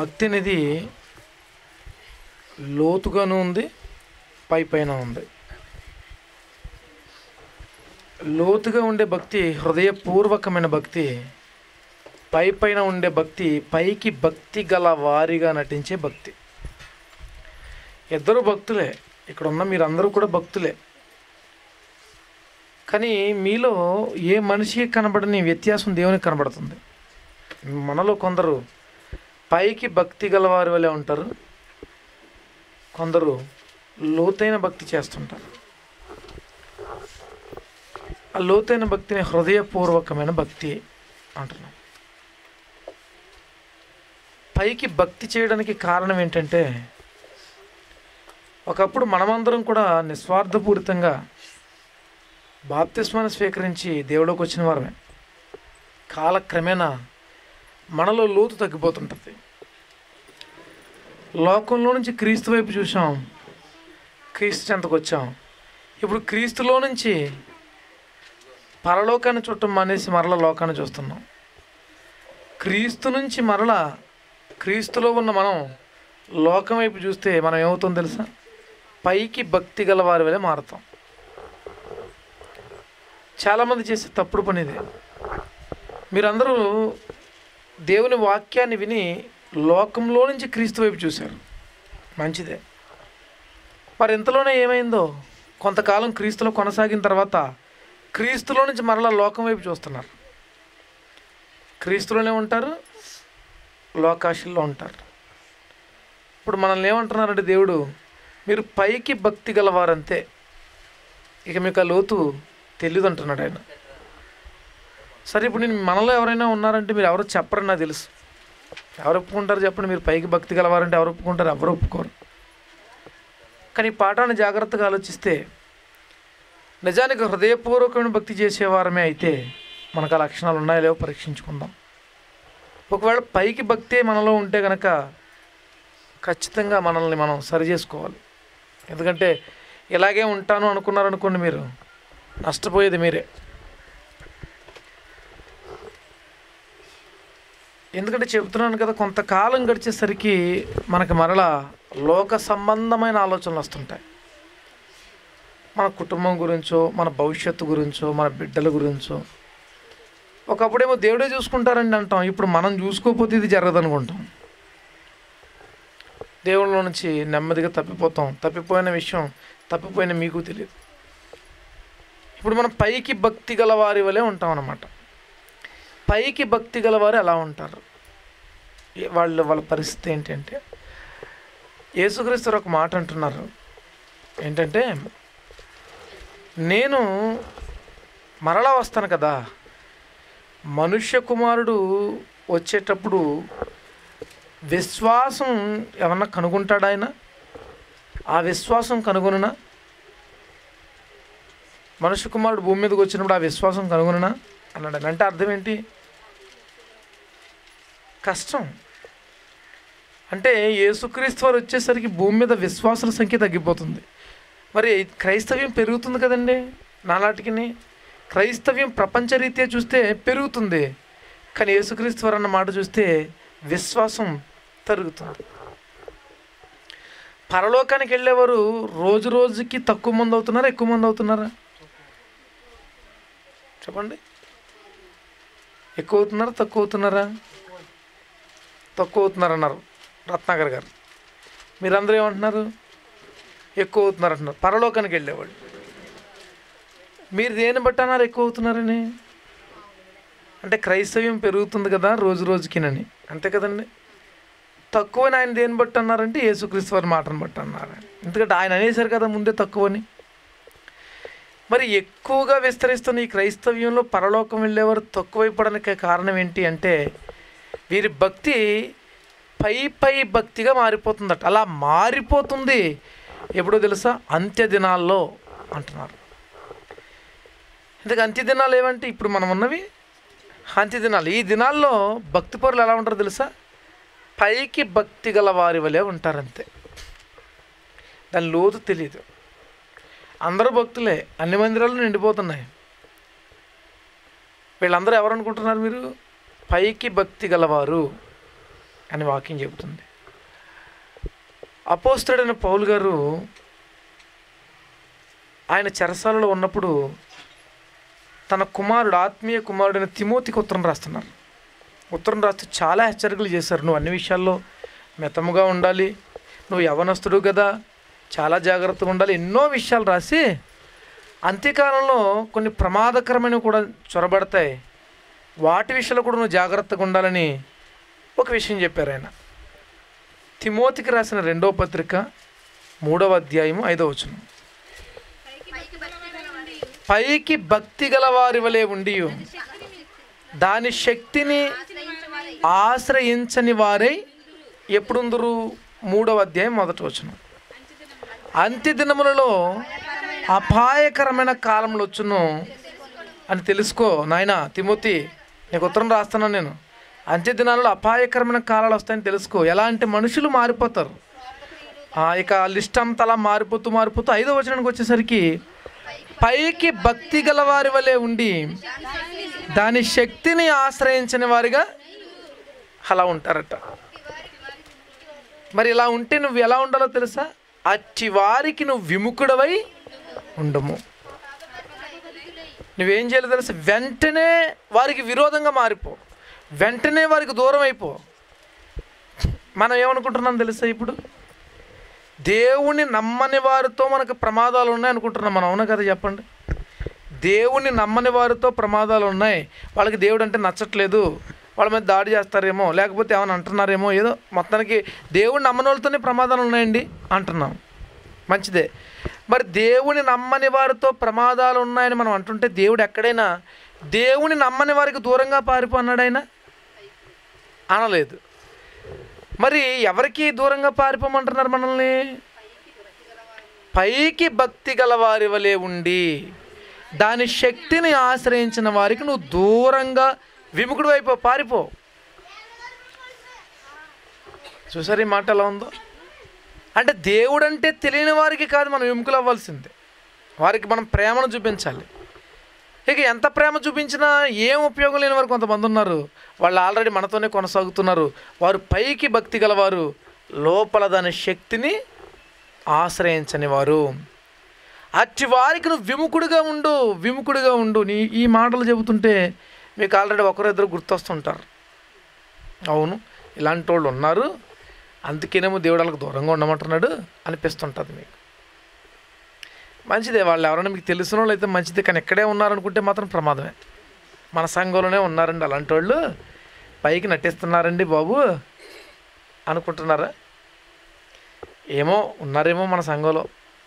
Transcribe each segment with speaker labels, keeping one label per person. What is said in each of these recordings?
Speaker 1: భక్తి అనేది లోతుగాను ఉంది పై పైన ఉంది లోతుగా ఉండే భక్తి హృదయపూర్వకమైన భక్తి పై పైన ఉండే భక్తి పైకి భక్తి గల వారిగా నటించే భక్తి ఇద్దరు భక్తులే ఇక్కడ ఉన్న మీరందరూ కూడా భక్తులే కానీ మీలో ఏ మనిషికి కనబడని వ్యత్యాసం దేవునికి కనబడుతుంది మనలో కొందరు పైకి భక్తి గలవారి వలె ఉంటారు కొందరు లోతైన భక్తి చేస్తుంటారు ఆ లోతైన భక్తిని హృదయపూర్వకమైన భక్తి అంటున్నాం పైకి భక్తి చేయడానికి కారణం ఏంటంటే ఒకప్పుడు మనమందరం కూడా నిస్వార్థపూరితంగా బాప్తిస్మాన్ని స్వీకరించి దేవుడికి వచ్చిన వారమే కాలక్రమేణా మనలో లోతు తగ్గిపోతుంటుంది లోకంలో నుంచి క్రీస్తు వైపు చూసాం క్రీస్తు చెంతకు వచ్చాం ఇప్పుడు క్రీస్తులో నుంచి పరలోకాన్ని చుట్టం మానేసి మరల లోకాన్ని చూస్తున్నాం క్రీస్తు నుంచి మరల క్రీస్తులో ఉన్న మనం లోకం వైపు చూస్తే మనం ఏమవుతుందో తెలుసా పైకి భక్తి గల వారి వలె మారుతాం చాలామంది చేసే తప్పుడు పని ఇది మీరందరూ దేవుని వాక్యాన్ని విని లోకంలో నుంచి క్రీస్తు వైపు చూశారు మంచిదే మరి ఇంతలోనే ఏమైందో కొంతకాలం క్రీస్తులో కొనసాగిన తర్వాత క్రీస్తులో నుంచి మరలా లోకం వైపు చూస్తున్నారు క్రీస్తులోనే ఉంటారు లోకాశల్లో ఉంటారు ఇప్పుడు మనల్ని ఏమంటున్నారంటే దేవుడు మీరు పైకి భక్తి గలవారంతే ఇక మీకు ఆ లోతు తెలియదు అంటున్నాడు ఆయన సరే ఇప్పుడు నేను మనలో ఎవరైనా ఉన్నారంటే మీరు ఎవరో చెప్పరని నాకు తెలుసు ఎవరు ఒప్పుకుంటారు చెప్పండి మీరు పైకి భక్తి గలవారంటే ఎవరు ఒప్పుకుంటారు ఎవరు ఒప్పుకోరు కానీ ఈ పాఠాన్ని జాగ్రత్తగా ఆలోచిస్తే నిజానికి హృదయపూర్వకమైన భక్తి చేసేవారమే అయితే మనకు ఆ లక్షణాలు ఉన్నాయో లేవో పరీక్షించుకుందాం ఒకవేళ పైకి భక్తే మనలో ఉంటే కనుక ఖచ్చితంగా మనల్ని మనం సరి చేసుకోవాలి ఎందుకంటే ఇలాగే ఉంటాను అనుకున్నారనుకోండి మీరు నష్టపోయేది మీరే ఎందుకంటే చెప్తున్నాను కదా కొంతకాలం గడిచేసరికి మనకి మరలా లోక సంబంధమైన ఆలోచనలు వస్తుంటాయి మన కుటుంబం గురించో మన భవిష్యత్తు గురించో మన బిడ్డల గురించో ఒకప్పుడేమో దేవుడే చూసుకుంటారండి అంటాం ఇప్పుడు మనం చూసుకోకపోతే ఇది జరగదనుకుంటాం దేవుళ్ళ నుంచి నెమ్మదిగా తప్పిపోతాం తప్పిపోయిన విషయం తప్పిపోయిన మీకు తెలియదు ఇప్పుడు మనం పైకి భక్తి గలవారి వలె ఉంటాం అన్నమాట పైకి భక్తి గలవారు ఎలా ఉంటారు ఏ- వాళ్ళ వాళ్ళ పరిస్థితి ఏంటంటే యేసుక్రీస్తు ఒక మాట అంటున్నారు ఏంటంటే నేను మరలా వస్తాను కదా మనుష్య కుమారుడు వచ్చేటప్పుడు విశ్వాసం ఏమన్నా కనుగొంటాడా ఆయన ఆ విశ్వాసం కనుగొననా మనుష్య కుమారుడు భూమి మీదకి వచ్చినప్పుడు ఆ విశ్వాసం కనుగొననా అన్నాడు ఆయన. అంటే అర్థం ఏంటి కష్టం అంటే యేసుక్రీస్తు వారు వచ్చేసరికి భూమి మీద విశ్వాసుల సంఖ్య తగ్గిపోతుంది మరి క్రైస్తవ్యం పెరుగుతుంది కదండి నాలాటికి క్రైస్తవ్యం ప్రపంచరీత్యా చూస్తే పెరుగుతుంది కానీ యేసుక్రీస్తు వారు అన్న మాట చూస్తే విశ్వాసం తరుగుతుంది పరలోకానికి వెళ్ళేవారు రోజు రోజుకి తక్కువ మంది అవుతున్నారా ఎక్కువ మంది అవుతున్నారా చెప్పండి ఎక్కువ అవుతున్నారా తక్కువ అవుతున్నారా తక్కువ అవుతున్నారు అన్నారు రత్నాకర్ గారు మీరందరూ ఏమంటున్నారు ఎక్కువ అవుతున్నారు అంటున్నారు పరలోకానికి వెళ్ళేవాళ్ళు మీరు దేన్ని బట్టి అన్నారు ఎక్కువ అవుతున్నారని అంటే క్రైస్తవ్యం పెరుగుతుంది కదా రోజు రోజుకినని అంతే కదండి తక్కువని ఆయన దేన్ని బట్టి అన్నారంటే యేసుక్రీస్తు వారి మాటను బట్టి అన్నారు ఎందుకంటే ఆయన అనేసారు కదా ముందే తక్కువని మరి ఎక్కువగా విస్తరిస్తున్న ఈ క్రైస్తవ్యంలో పరలోకం వెళ్ళేవారు తక్కువైపోవడానికి కారణం ఏంటి అంటే వీరి భక్తి పై పై భక్తిగా మారిపోతుందట అలా మారిపోతుంది ఎప్పుడో తెలుసా అంత్య దినాల్లో అంటున్నారు ఇంతకు అంత్య దినాలు ఏమంటే ఇప్పుడు మనం ఉన్నవి అంత్య దినాలు ఈ దినాల్లో భక్తి పరులు ఎలా ఉంటారో తెలుసా పైకి భక్తి గల వారి వలె ఉంటారంతే దాని లోతు తెలియదు అందరూ భక్తులే అన్ని మందిరాలు నిండిపోతున్నాయి వీళ్ళందరూ ఎవరు అనుకుంటున్నారు మీరు పైకి భక్తి గలవారు అని వాక్యం చెబుతుంది అపోస్తుడైన పౌలు గారు ఆయన చెరసాలలో ఉన్నప్పుడు తన కుమారుడు ఆత్మీయ కుమారుడైన తిమోతికి ఉత్తరం రాస్తున్నారు ఉత్తరం రాస్తూ చాలా హెచ్చరికలు చేశారు నువ్వు అన్ని విషయాల్లో మితముగా ఉండాలి నువ్వు యవనస్తుడు కదా చాలా జాగ్రత్తగా ఉండాలి ఎన్నో విషయాలు రాసి అంత్యకాలంలో కొన్ని ప్రమాదకరమైనవి కూడా చొరబడతాయి వాటి విషయంలో కూడా నువ్వు జాగ్రత్తగా ఉండాలని ఒక విషయం చెప్పారు ఆయన తిమోతికి రాసిన రెండో పత్రిక మూడవ అధ్యాయము ఐదవ వచనం పైకి భక్తి గల వారి వలె ఉండి దాని శక్తిని ఆశ్రయించని వారై ఎప్పుడుందరు మూడవ అధ్యాయం మొదటి వచనం అంత్య దినములలో అపాయకరమైన కాలంలో వచ్చును అని తెలుసుకో నాయన తిమోతి నీకు ఉత్తరం రాస్తున్నాను నేను అంత్య దినాలలో అపాయకరమైన కాలాలు వస్తాయని తెలుసుకో ఎలా అంటే మనుషులు మారిపోతారు ఆ, ఇక లిస్ట్ అంతా అలా మారిపోతూ మారిపోతూ ఐదో వచనానికి వచ్చేసరికి పైకి భక్తి గల వారి వలె ఉండి దాని శక్తిని ఆశ్రయించని వారిగా అలా ఉంటారట మరి ఇలా ఉంటే నువ్వు ఎలా ఉండాలో తెలుసా అట్టి వారికి నువ్వు విముఖుడవై ఉండము నువ్వేం చేయాలో తెలుసా వెంటనే వారికి విరోధంగా మారిపో వెంటనే వారికి దూరం అయిపో మనం ఏమనుకుంటున్నాం తెలుసా ఇప్పుడు దేవుని నమ్మని వారితో మనకు ప్రమాదాలు ఉన్నాయి అనుకుంటున్నాం మనం అవునా కదా చెప్పండి దేవుని నమ్మని వారితో ప్రమాదాలు ఉన్నాయి వాళ్ళకి దేవుడు అంటే నచ్చట్లేదు వాళ్ళ మీద దాడి చేస్తారేమో లేకపోతే ఏమైనా అంటున్నారేమో ఏదో మొత్తానికి దేవుడు నమ్మని వాళ్ళతోనే ప్రమాదాలు ఉన్నాయండి అంటున్నాం మంచిదే మరి దేవుని నమ్మని వారితో ప్రమాదాలు ఉన్నాయని మనం అంటుంటే దేవుడు ఎక్కడైనా దేవుని నమ్మని వారికి దూరంగా పారిపో అన్నాడు ఆయన అనలేదు మరి ఎవరికి దూరంగా పారిపోమంటున్నారు మనల్ని పైకి భక్తి గల వారి వలె ఉండి దాని శక్తిని ఆశ్రయించిన వారికి నువ్వు దూరంగా విముఖుడు వైపు పారిపో చూసారు ఈ మాట ఎలా ఉందో అంటే దేవుడు అంటే తెలియని వారికి కాదు మనం విముఖులు అవ్వాల్సిందే వారికి మనం ప్రేమను చూపించాలి ఇక ఎంత ప్రేమ చూపించినా ఏం ఉపయోగం లేని వారు కొంతమంది ఉన్నారు వాళ్ళు ఆల్రెడీ మనతోనే కొనసాగుతున్నారు వారు పైకి భక్తి గలవారు లోపల దాని శక్తిని ఆశ్రయించని వారు అట్టి వారికి నువ్వు విముఖుడిగా ఉండు విముఖుడిగా ఉండు నీ ఈ మాటలు చెబుతుంటే మీకు ఆల్రెడీ ఒకరిద్దరు గుర్తొస్తుంటారు అవును ఇలాంటి వాళ్ళు ఉన్నారు అందుకేనేమో దేవుడు వాళ్ళకి దూరంగా ఉండమంటున్నాడు అనిపిస్తుంటుంది మీకు మంచిదే వాళ్ళు ఎవరైనా మీకు తెలిసిన వాళ్ళు అయితే మంచిదే కానీ ఎక్కడే ఉన్నారనుకుంటే మాత్రం ప్రమాదమే మన సంఘంలోనే ఉన్నారండి అలాంటి వాళ్ళు పైకి నటిస్తున్నారండి బాబు అనుకుంటున్నారా ఏమో ఉన్నారేమో మన సంఘంలో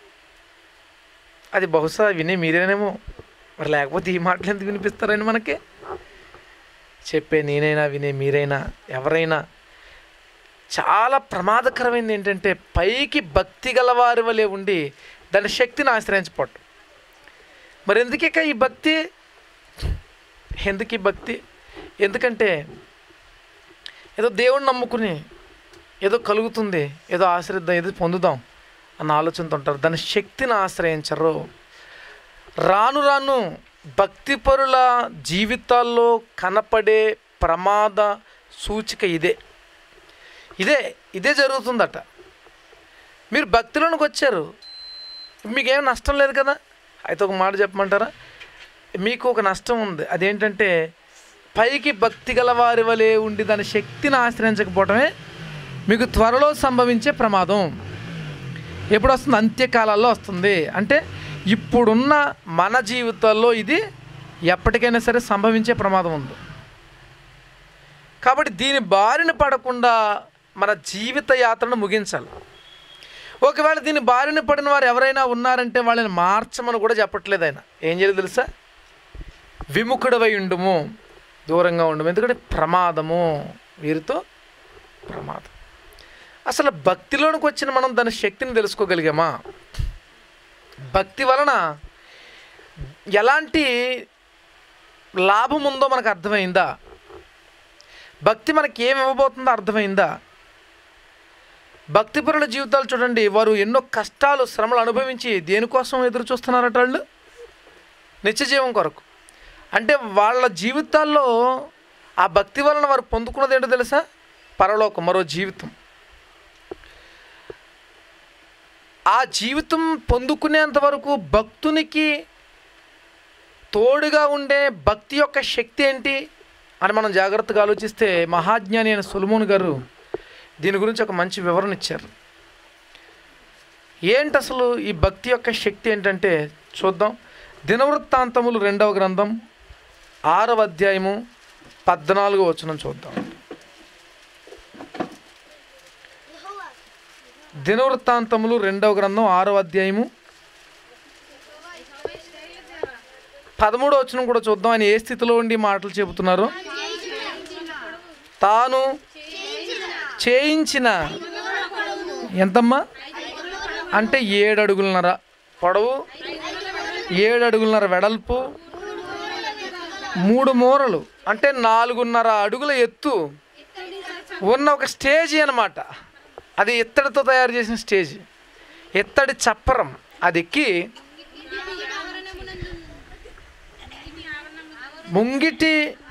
Speaker 1: అది బహుశా వినే మీరేనేమో మరి లేకపోతే ఈ మాటలు ఎందుకు వినిపిస్తారండి మనకి చెప్పే నేనైనా వినే మీరైనా ఎవరైనా చాలా ప్రమాదకరమైనది ఏంటంటే పైకి భక్తి గలవారి వలె ఉండి దాని శక్తిని ఆశ్రయించపట్టు మరి ఎందుకిక ఈ భక్తి ఎందుకు ఈ భక్తి ఎందుకంటే ఏదో దేవుణ్ణి నమ్ముకుని ఏదో కలుగుతుంది ఏదో ఆశ్రయిద్దాం ఏదో పొందుదాం అన్న ఆలోచనతో ఉంటారు దాని శక్తిని ఆశ్రయించరు రాను రాను భక్తిపరుల జీవితాల్లో కనపడే ప్రమాద సూచిక ఇదే ఇదే ఇదే జరుగుతుందట మీరు భక్తిలోనికి వచ్చారు మీకేం నష్టం లేదు కదా అయితే ఒక మాట చెప్పమంటారా మీకు ఒక నష్టం ఉంది అదేంటంటే పైకి భక్తి గల వారి వలె ఉండి దాని శక్తిని ఆశ్రయించకపోవటమే మీకు త్వరలో సంభవించే ప్రమాదం ఎప్పుడు వస్తుంది అంత్యకాలాల్లో వస్తుంది అంటే ఇప్పుడున్న మన జీవితాల్లో ఇది ఎప్పటికైనా సరే సంభవించే ప్రమాదం ఉంది కాబట్టి దీని బారిన పడకుండా మన జీవిత యాత్రను ముగించాలి ఒకవేళ దీని బారిన పడిన వారు ఎవరైనా ఉన్నారంటే వాళ్ళని మార్చమని కూడా చెప్పట్లేదు ఆయన ఏం చేయాలి తెలుసా విముఖుడవై ఉండుము దూరంగా ఉండము ఎందుకంటే ప్రమాదము వీరితో ప్రమాదం అసలు భక్తిలోనికి వచ్చిన మనం దాని శక్తిని తెలుసుకోగలిగామా భక్తి వలన ఎలాంటి లాభం ఉందో మనకు అర్థమైందా భక్తి మనకి ఏమి ఇవ్వబోతుందో అర్థమైందా భక్తిపరుల జీవితాలు చూడండి వారు ఎన్నో కష్టాలు శ్రమలు అనుభవించి దేనికోసం ఎదురు చూస్తున్నారట వాళ్ళు నిత్యజీవం కొరకు అంటే వాళ్ళ జీవితాల్లో ఆ భక్తి వలన వారు పొందుకున్నది ఏంటో తెలుసా పరలోకం మరో జీవితం ఆ జీవితం పొందుకునేంత వరకు భక్తునికి తోడుగా ఉండే భక్తి యొక్క శక్తి ఏంటి అని మనం జాగ్రత్తగా ఆలోచిస్తే మహాజ్ఞాని అయిన సులమోన్ గారు దీని గురించి ఒక మంచి వివరణ ఇచ్చారు ఏంటి అసలు ఈ భక్తి యొక్క శక్తి ఏంటంటే చూద్దాం దినవృత్తాంతములు రెండవ గ్రంథం ఆరవ అధ్యాయము పద్నాలుగో వచనం చూద్దాం దినవృత్తాంతములు రెండవ గ్రంథం ఆరవ అధ్యాయము పదమూడో వచనం కూడా చూద్దాం ఆయన ఏ స్థితిలో ఉండి మాటలు చెబుతున్నారు తాను చేయించిన ఎంతమ్మా అంటే ఏడు అడుగులన్నర పొడవు ఏడు అడుగులన్నర వెడల్పు మూడు మూరలు అంటే నాలుగున్నర అడుగుల ఎత్తు ఉన్న ఒక స్టేజ్ అన్నమాట అది ఇత్తడితో తయారు చేసిన స్టేజ్ ఇత్తడి చప్పరం అది ఎక్కి ముంగిటి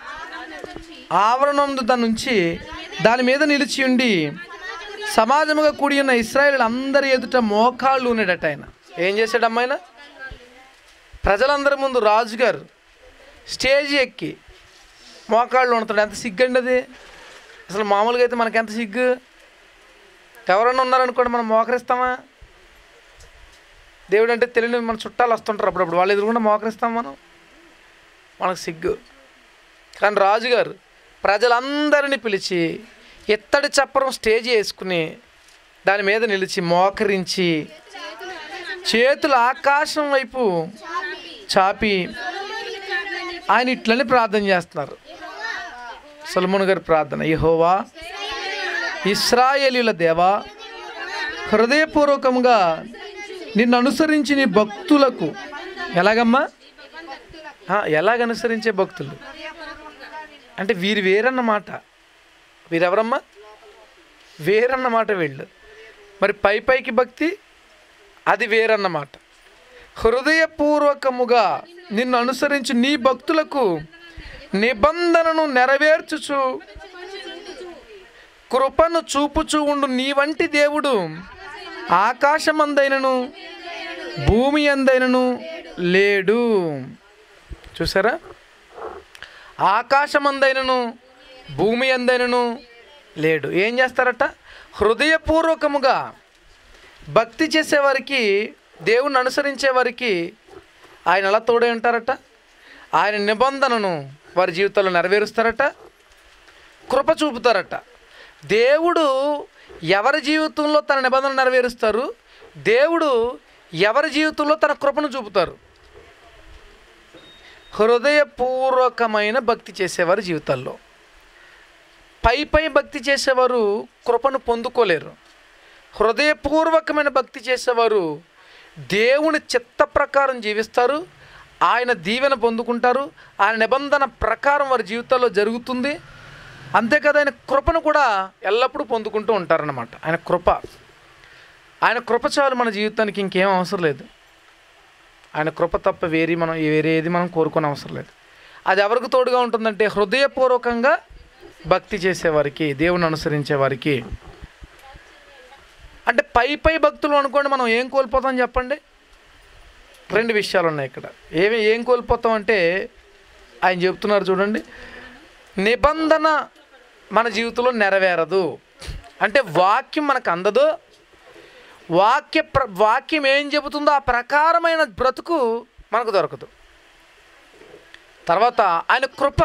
Speaker 1: ఆవరణం దాని నుంచి దాని మీద నిలిచి ఉండి సమాజముగా కూడి ఉన్న ఇస్రాయేల్ అందరి ఎదుట మోకాళ్ళు ఉన్నాడట ఆయన ఏం చేశాడు అమ్మాయిన ప్రజలందరి ముందు రాజుగారు స్టేజ్ ఎక్కి మోకాళ్ళు ఉంటాడు ఎంత సిగ్గండి అది అసలు మామూలుగా అయితే మనకి ఎంత సిగ్గు ఎవరన్నా ఉన్నారనుకోండి మనం మోకరిస్తామా దేవుడు అంటే తెలియని మన చుట్టాలు వస్తుంటారు అప్పుడప్పుడు వాళ్ళు ఎదురుకుండా మోకరిస్తాం మనం మనకు సిగ్గు కానీ రాజుగారు ప్రజలందరినీ పిలిచి ఇత్తడి చప్పరం స్టేజ్ వేసుకుని దాని మీద నిలిచి మోకరించి చేతులు ఆకాశం వైపు చాపి ఆయన ఇట్లని ప్రార్థన చేస్తున్నారు సొలమున్ గారి ప్రార్థన యెహోవా ఇస్రాయేలీల దేవా హృదయపూర్వకంగా నిన్ను అనుసరించి నీ భక్తులకు ఎలాగమ్మా ఆ, ఎలాగ అనుసరించే భక్తులు అంటే వీరు వేరన్నమాట వీరెవరమ్మా వేరన్నమాట వీళ్ళు మరి పై పైకి భక్తి అది వేరన్నమాట హృదయపూర్వకముగా నిన్ను అనుసరించి నీ భక్తులకు నిబంధనను నెరవేర్చుచు కృపను చూపుచూ ఉండు నీ వంటి దేవుడు ఆకాశమందైనను భూమి అందైనను లేడు చూసారా ఆకాశమందైనను భూమి అందైనను లేడు ఏం చేస్తారట హృదయపూర్వకముగా భక్తి చేసేవారికి దేవుణ్ణి అనుసరించే వారికి ఆయన ఎలా తోడై ఉంటారట ఆయన నిబంధనను వారి జీవితంలో నెరవేరుస్తారట కృప చూపుతారట దేవుడు ఎవరి జీవితంలో తన నిబంధన నెరవేరుస్తారు దేవుడు ఎవరి జీవితంలో తన కృపను చూపుతారు హృదయపూర్వకమైన భక్తి చేసేవారి జీవితాల్లో పై పై భక్తి చేసేవారు కృపను పొందుకోలేరు హృదయపూర్వకమైన భక్తి చేసేవారు దేవుని చిత్త ప్రకారం జీవిస్తారు ఆయన దీవెన పొందుకుంటారు ఆయన నిబంధన ప్రకారం వారి జీవితాల్లో జరుగుతుంది అంతేకాదు ఆయన కృపను కూడా ఎల్లప్పుడూ పొందుకుంటూ ఉంటారన్నమాట ఆయన కృప ఆయన కృప చాలు మన జీవితానికి ఇంకేం అవసరం లేదు ఆయన కృప తప్ప వేరే మనం వేరే ఏది మనం కోరుకోని అవసరం లేదు అది ఎవరికి తోడుగా ఉంటుందంటే హృదయపూర్వకంగా భక్తి చేసేవారికి దేవుని అనుసరించే వారికి అంటే పై పై భక్తులు అనుకోండి మనం ఏం కోల్పోతాం చెప్పండి రెండు విషయాలు ఉన్నాయి ఇక్కడ ఏమి ఏం కోల్పోతాం అంటే ఆయన చెప్తున్నారు చూడండి నిబంధన మన జీవితంలో నెరవేరదు అంటే వాక్యం మనకు అందదు వాక్య ప్ర వాక్యం ఏం చెబుతుందో ఆ ప్రకారమైన బ్రతుకు మనకు దొరకదు తర్వాత ఆయన కృప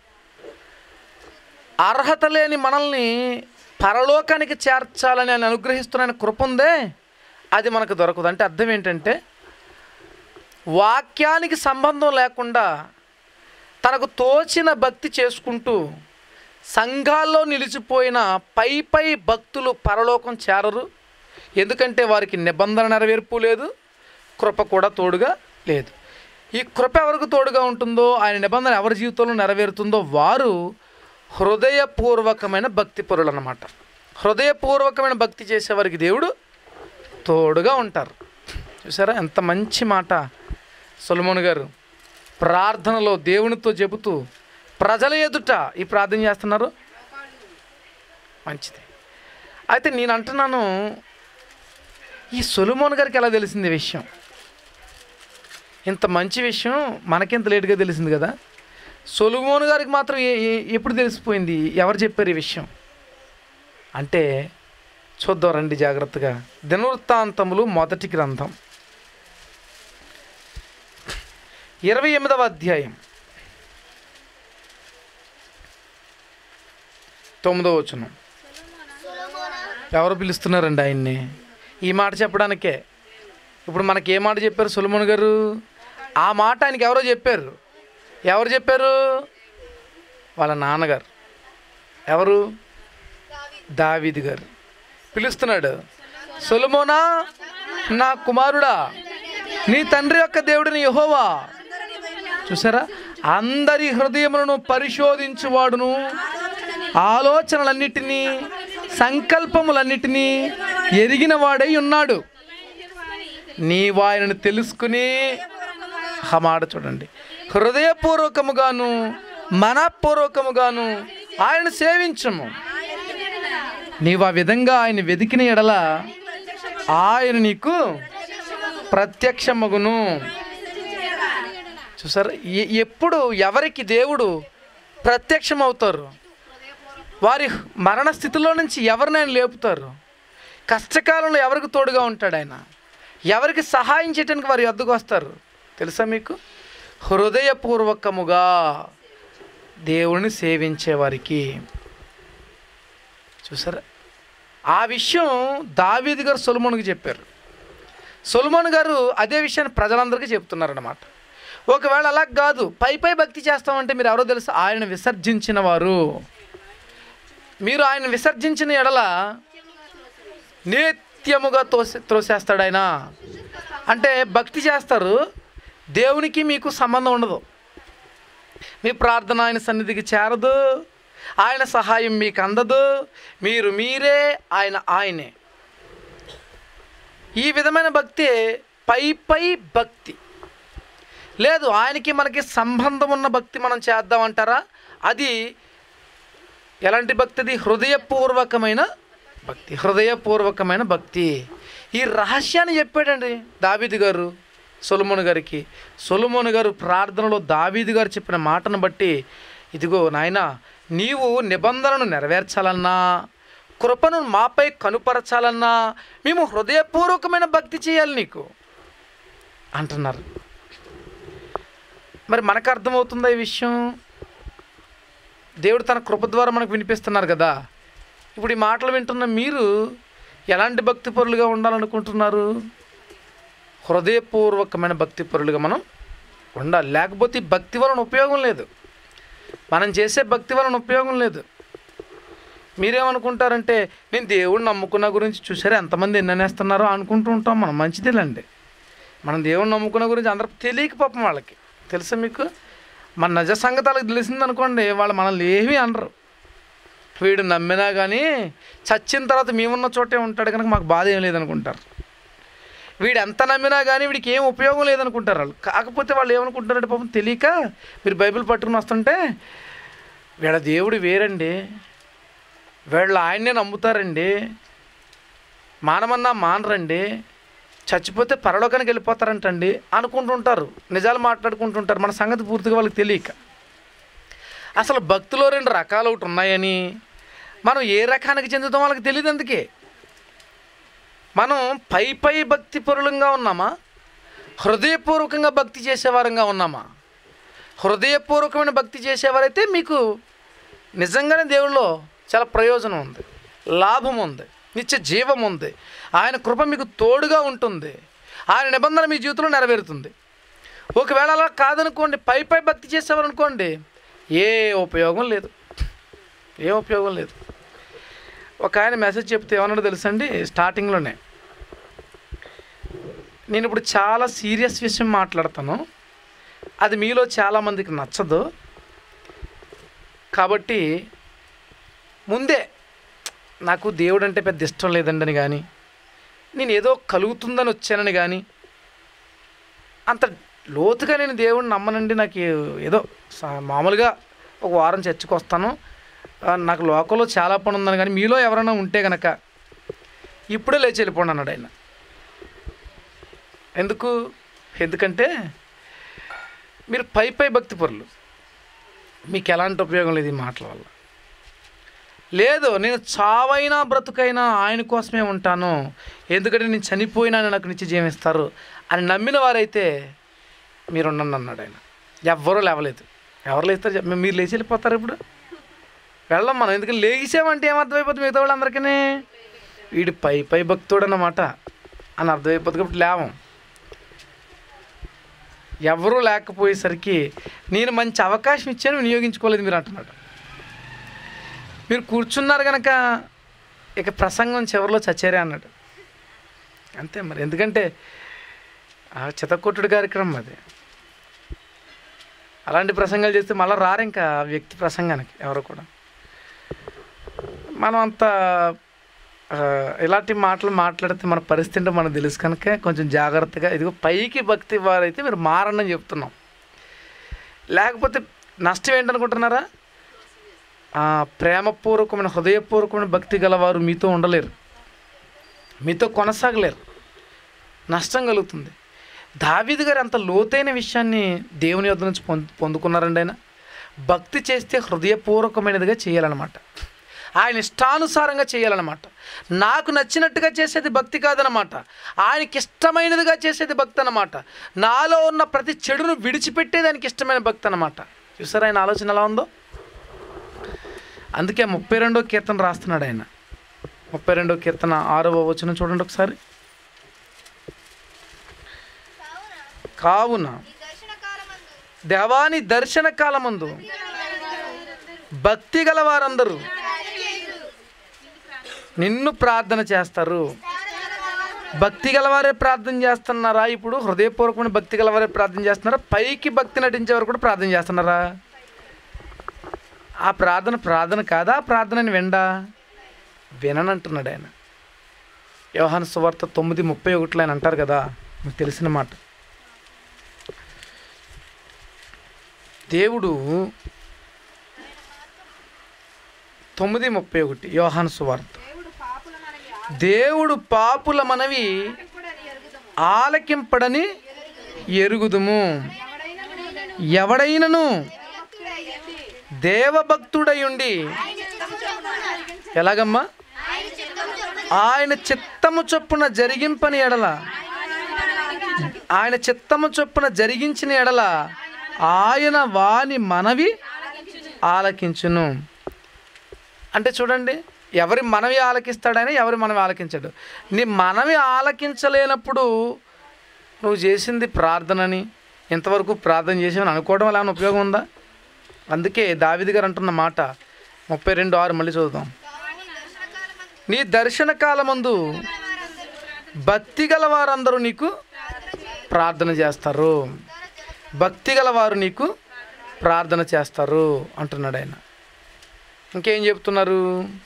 Speaker 1: అర్హత లేని మనల్ని పరలోకానికి చేర్చాలని ఆయన అనుగ్రహిస్తున్న ఆయన కృప ఉందే అది మనకు దొరకదు అంటే అర్థం ఏంటంటే వాక్యానికి సంబంధం లేకుండా తనకు తోచిన భక్తి చేసుకుంటూ సంఘాల్లో నిలిచిపోయిన పై పై భక్తులు పరలోకం చేరరు ఎందుకంటే వారికి నిబంధన నెరవేర్పు లేదు కృప కూడా తోడుగా లేదు ఈ కృప ఎవరికి తోడుగా ఉంటుందో ఆయన నిబంధన ఎవరి జీవితంలో నెరవేరుతుందో వారు హృదయపూర్వకమైన భక్తి పరులు అన్నమాట హృదయపూర్వకమైన భక్తి చేసేవారికి దేవుడు తోడుగా ఉంటారు చూసారా ఎంత మంచి మాట సొలమోన్ గారు ప్రార్థనలో దేవునితో చెబుతూ ప్రజల ఎదుట ఈ ప్రార్థన చేస్తున్నారు మంచిది అయితే నేను అంటున్నాను ఈ సొలుమోన్ గారికి ఎలా తెలిసింది ఈ విషయం ఇంత మంచి విషయం మనకింత లేటుగా తెలిసింది కదా సొలుమోన్ గారికి మాత్రం ఏ- ఏ- ఎప్పుడు తెలిసిపోయింది ఎవరు చెప్పారు ఈ విషయం అంటే చూద్దాం రండి జాగ్రత్తగా దినవృత్తాంతములు మొదటి గ్రంథం ఇరవై ఎనిమిదవ అధ్యాయం తొమ్మిదవ వచనం ఎవరు పిలుస్తున్నారండి ఆయన్ని ఈ మాట చెప్పడానికే ఇప్పుడు మనకి ఏ మాట చెప్పారు సులమన్ గారు ఆ మాట ఆయనకి ఎవరో చెప్పారు ఎవరు చెప్పారు వాళ్ళ నాన్నగారు ఎవరు దావీద్ గారు పిలుస్తున్నాడు సొలమోనా నా కుమారుడా నీ తండ్రి యొక్క దేవుడిని యహోవా చూసారా అందరి హృదయములను పరిశోధించువాడును ఆలోచనలన్నిటినీ సంకల్పములన్నిటినీ ఎరిగిన వాడై ఉన్నాడు నీవు ఆయనను తెలుసుకుని ఆ మాట చూడండి హృదయపూర్వకముగాను మనపూర్వకముగాను ఆయన సేవించము నీవు ఆ విధంగా ఆయన వెతికిన ఎడల ఆయన నీకు ప్రత్యక్షమగును చూసారా ఎ- ఎప్పుడు ఎవరికి దేవుడు ప్రత్యక్షమవుతారు వారి మరణ స్థితిలో నుంచి ఎవరినైనా లేపుతారు కష్టకాలంలో ఎవరికి తోడుగా ఉంటాడు ఆయన ఎవరికి సహాయం చేయడానికి వారి వద్దకు వస్తారు తెలుసా మీకు హృదయపూర్వకముగా దేవుణ్ణి సేవించే వారికి చూసారా ఆ విషయం దావీద్ గారు సొలమోన్కి చెప్పారు సొలమోన్ గారు అదే విషయాన్ని ప్రజలందరికీ చెప్తున్నారన్నమాట ఒకవేళ అలా కాదు పై పై భక్తి చేస్తామంటే మీరు ఎవరో తెలుసు ఆయన విసర్జించిన వారు మీరు ఆయన విసర్జించిన ఎడల నిత్యముగా తోసే త్రోసేస్తాడు ఆయన అంటే భక్తి చేస్తారు దేవునికి మీకు సంబంధం ఉండదు మీ ప్రార్థన ఆయన సన్నిధికి చేరదు ఆయన సహాయం మీకు అందదు మీరు మీరే ఆయన ఆయనే ఈ విధమైన భక్తి పై పై భక్తి లేదు ఆయనకి మనకి సంబంధం ఉన్న భక్తి మనం చేద్దామంటారా అది ఎలాంటి భక్తి అది హృదయపూర్వకమైన భక్తి హృదయపూర్వకమైన భక్తి ఈ రహస్యాన్ని చెప్పాడండి దావీదు గారు సొలమోను గారికి సొలమోను గారు ప్రార్థనలో దావీదు గారు చెప్పిన మాటను బట్టి ఇదిగో నాయన నీవు నిబంధనను నెరవేర్చాలన్నా కృపను మాపై కనుపరచాలన్నా మేము హృదయపూర్వకమైన భక్తి చేయాలి నీకు అంటున్నారు మరి మనకు అర్థమవుతుందా ఈ విషయం దేవుడు తన కృప ద్వారా మనకు వినిపిస్తున్నారు కదా ఇప్పుడు ఈ మాటలు వింటున్న మీరు ఎలాంటి భక్తి పరులుగా ఉండాలనుకుంటున్నారు హృదయపూర్వకమైన భక్తి పరులుగా మనం ఉండాలి లేకపోతే ఈ భక్తి వలన ఉపయోగం లేదు మనం చేసే భక్తి వలన ఉపయోగం లేదు మీరేమనుకుంటారంటే నేను దేవుడిని నమ్ముకున్న గురించి చూసారా ఎంతమంది ఎన్ననేస్తున్నారో అనుకుంటూ ఉంటాం మనం మంచిదేలండి మనం దేవుడిని నమ్ముకున్న గురించి అందరూ తెలియక పాపం వాళ్ళకి తెలుసా మీకు మన నిజ సంగతాలకు తెలిసింది అనుకోండి వాళ్ళు మనల్ని ఏమీ అనరు వీడు నమ్మినా కానీ చచ్చిన తర్వాత మేమున్న చోటే ఉంటాడు కనుక మాకు బాధ ఏం లేదనుకుంటారు వీడు ఎంత నమ్మినా కానీ వీడికి ఏం ఉపయోగం లేదనుకుంటారు వాళ్ళు కాకపోతే వాళ్ళు ఏమనుకుంటారంటే పాపం తెలియక మీరు బైబిల్ పట్టుకుని వస్తుంటే వీళ్ళ దేవుడు వేరండి వీళ్ళు ఆయన్నే నమ్ముతారండి మానమన్నా మానరండి చచ్చిపోతే పరలోకానికి వెళ్ళిపోతారంటండి అనుకుంటుంటారు నిజాలు మాట్లాడుకుంటుంటారు మన సంగతి పూర్తిగా వాళ్ళకి తెలియక అసలు భక్తిలో రెండు రకాలు ఒకటి ఉన్నాయని మనం ఏ రకానికి చెందుతాం వాళ్ళకి తెలియదు అందుకే మనం పై పై భక్తి పరులంగా ఉన్నామా హృదయపూర్వకంగా భక్తి చేసేవారంగా ఉన్నామా హృదయపూర్వకమైన భక్తి చేసేవారైతే మీకు నిజంగానే దేవుళ్ళో చాలా ప్రయోజనం ఉంది లాభం ఉంది నిత్య జీవం ఉంది ఆయన కృప మీకు తోడుగా ఉంటుంది ఆయన నిబంధన మీ జీవితంలో నెరవేరుతుంది ఒకవేళ అలా కాదనుకోండి పై పై భక్తి చేసేవారు అనుకోండి ఏ ఉపయోగం లేదు ఏ ఉపయోగం లేదు ఒక ఆయన మెసేజ్ చెప్తే ఏమన్నాడో తెలుసండి స్టార్టింగ్లోనే నేను ఇప్పుడు చాలా సీరియస్ విషయం మాట్లాడతాను అది మీలో చాలామందికి నచ్చదు కాబట్టి ముందే నాకు దేవుడు అంటే పెద్ద ఇష్టం లేదండి అని కానీ నేను ఏదో కలుగుతుందని వచ్చానని కానీ అంత లోతుగా నేను దేవుడిని నమ్మనండి నాకు ఏదో సా- మామూలుగా ఒక వారం చర్చకు వస్తాను "ఆ, నాకు లోకంలో చాలా పని ఉందని కానీ మీలో ఎవరైనా ఉంటే కనుక ఇప్పుడే లేచి వెళ్ళిపోండి అన్నాడు ఆయన ఎందుకు ఎందుకంటే మీరు పై పై భక్తి పరులు మీకు ఎలాంటి ఉపయోగం లేదు ఈ మాటల వల్ల లేదు నేను చావైనా బ్రతుకైనా ఆయన కోసమే ఉంటాను ఎందుకంటే నేను చనిపోయినా నాకు నిత్య జీవిస్తారు అని నమ్మిన వారైతే మీరు ఉండండి అన్నాడు ఆయన ఎవ్వరూ లేవలేదు ఎవరు లేస్తారు చెప్ప- మీరు లేచి వెళ్ళిపోతారు ఇప్పుడు వెళ్ళం మనం ఎందుకంటే లేచామంటే ఏమర్థమైపోతుంది మిగతా వాళ్ళందరికీ వీడు పై పై భక్తుడు అన్నమాట అని అర్థమైపోతుంది కాబట్టి లేవం ఎవరూ లేకపోయేసరికి నేను మంచి అవకాశం ఇచ్చాను వినియోగించుకోలేదు మీరు అంటున్నాడు మీరు కూర్చున్నారు కనుక ఇక ప్రసంగం చివరిలో చచ్చారే అన్నాడు అంతే మరి ఎందుకంటే ఆ చితకొట్టుడు కార్యక్రమం అది అలాంటి ప్రసంగాలు చేస్తే మళ్ళీ రారు ఇంకా ఆ వ్యక్తి ప్రసంగానికి ఎవరు కూడా మనం అంత ఆ, ఇలాంటి మాటలు మాట్లాడితే మన పరిస్థితి ఏంటో మనకు తెలుసు కనుక కొంచెం జాగ్రత్తగా ఇదిగో పైకి భక్తి వారైతే మీరు మారండి అని చెప్తున్నాం లేకపోతే నష్టం ఏంటనుకుంటున్నారా ఆ, ప్రేమపూర్వకమైన హృదయపూర్వకమైన భక్తి గలవారు మీతో ఉండలేరు మీతో కొనసాగలేరు నష్టం కలుగుతుంది దావీదు గారు అంత లోతైన విషయాన్ని దేవుని యొద్ద నుంచి పొందు పొందుకున్నారండి ఆయన భక్తి చేస్తే హృదయపూర్వకమైనదిగా చేయాలన్నమాట ఆయన ఇష్టానుసారంగా చేయాలన్నమాట నాకు నచ్చినట్టుగా చేసేది భక్తి కాదనమాట ఆయనకి ఇష్టమైనదిగా చేసేది భక్తి అన్నమాట నాలో ఉన్న ప్రతి చెడును విడిచిపెట్టేదానికి ఇష్టమైన భక్తి అన్నమాట చూసారా ఆయన ఆలోచన ఎలా ఉందో అందుకే ముప్పై రెండో కీర్తన రాస్తున్నాడు ఆయన ముప్పై రెండో కీర్తన ఆరవ వచనం చూడండి ఒకసారి కావున
Speaker 2: ఈ దర్శన కాలమందు
Speaker 1: దేవాని దర్శన కాలమందు భక్తి గల వారందరూ నిన్ను ప్రార్థన చేస్తారు భక్తి గలవారే ప్రార్థన చేస్తున్నారా ఇప్పుడు హృదయపూర్వకమైన భక్తి గలవారే ప్రార్థన చేస్తున్నారా పైకి భక్తి నటించేవారు కూడా ప్రార్థన చేస్తున్నారా ఆ ప్రార్థన ప్రార్థన కాదా ప్రార్థనని విండా విననంటున్నాడు ఆయన యోహాను సువార్త తొమ్మిది ముప్పై ఒకటిలో ఆయన అంటారు కదా మీకు తెలిసిన మాట దేవుడు తొమ్మిది ముప్పై ఒకటి యోహాను సువార్త
Speaker 2: దేవుడు పాపుల మనవి
Speaker 1: దేవుడు పాపుల మనవి
Speaker 2: ఆలకింపుడని ఎరుగుదము
Speaker 1: ఆలకింపడని ఎరుగుదుము
Speaker 2: ఎవడైనా
Speaker 1: ఎవడైనను
Speaker 2: భక్తుడయ్యండి
Speaker 1: దేవభక్తుడై ఉండి
Speaker 2: ఆయన చిత్తము చొప్పున జరిగించ
Speaker 1: ఎలాగమ్మా
Speaker 2: ఆయన చిత్తము చొప్పున
Speaker 1: ఆయన చిత్తము చొప్పున జరిగింపని ఎడల ఆయన చిత్తము చొప్పున జరిగించిన ఎడల ఆయన వాని మనవి ఆలకించును అంటే చూడండి ఎవరి మనవి ఆలకిస్తాడని ఎవరి మనవి ఆలకించాడు నీ మనవి ఆలకించలేనప్పుడు నువ్వు చేసింది ప్రార్థనని ఇంతవరకు ప్రార్థన చేసామని అనుకోవడం వల్ల ఏమైనా ఉపయోగం ఉందా అందుకే దావిది గారు అంటున్న మాట ముప్పై రెండు ఆరు మళ్ళీ చూద్దాం
Speaker 2: కాని దర్శన కాలమందు
Speaker 1: నీ దర్శన కాలమందు భక్తి గల వారందరూ నీకు ప్రార్థన చేస్తారు భక్తి గల వారు నీకు ప్రార్థన చేస్తారు అంటున్నాడు ఆయన ఇంకేం చెప్తున్నారు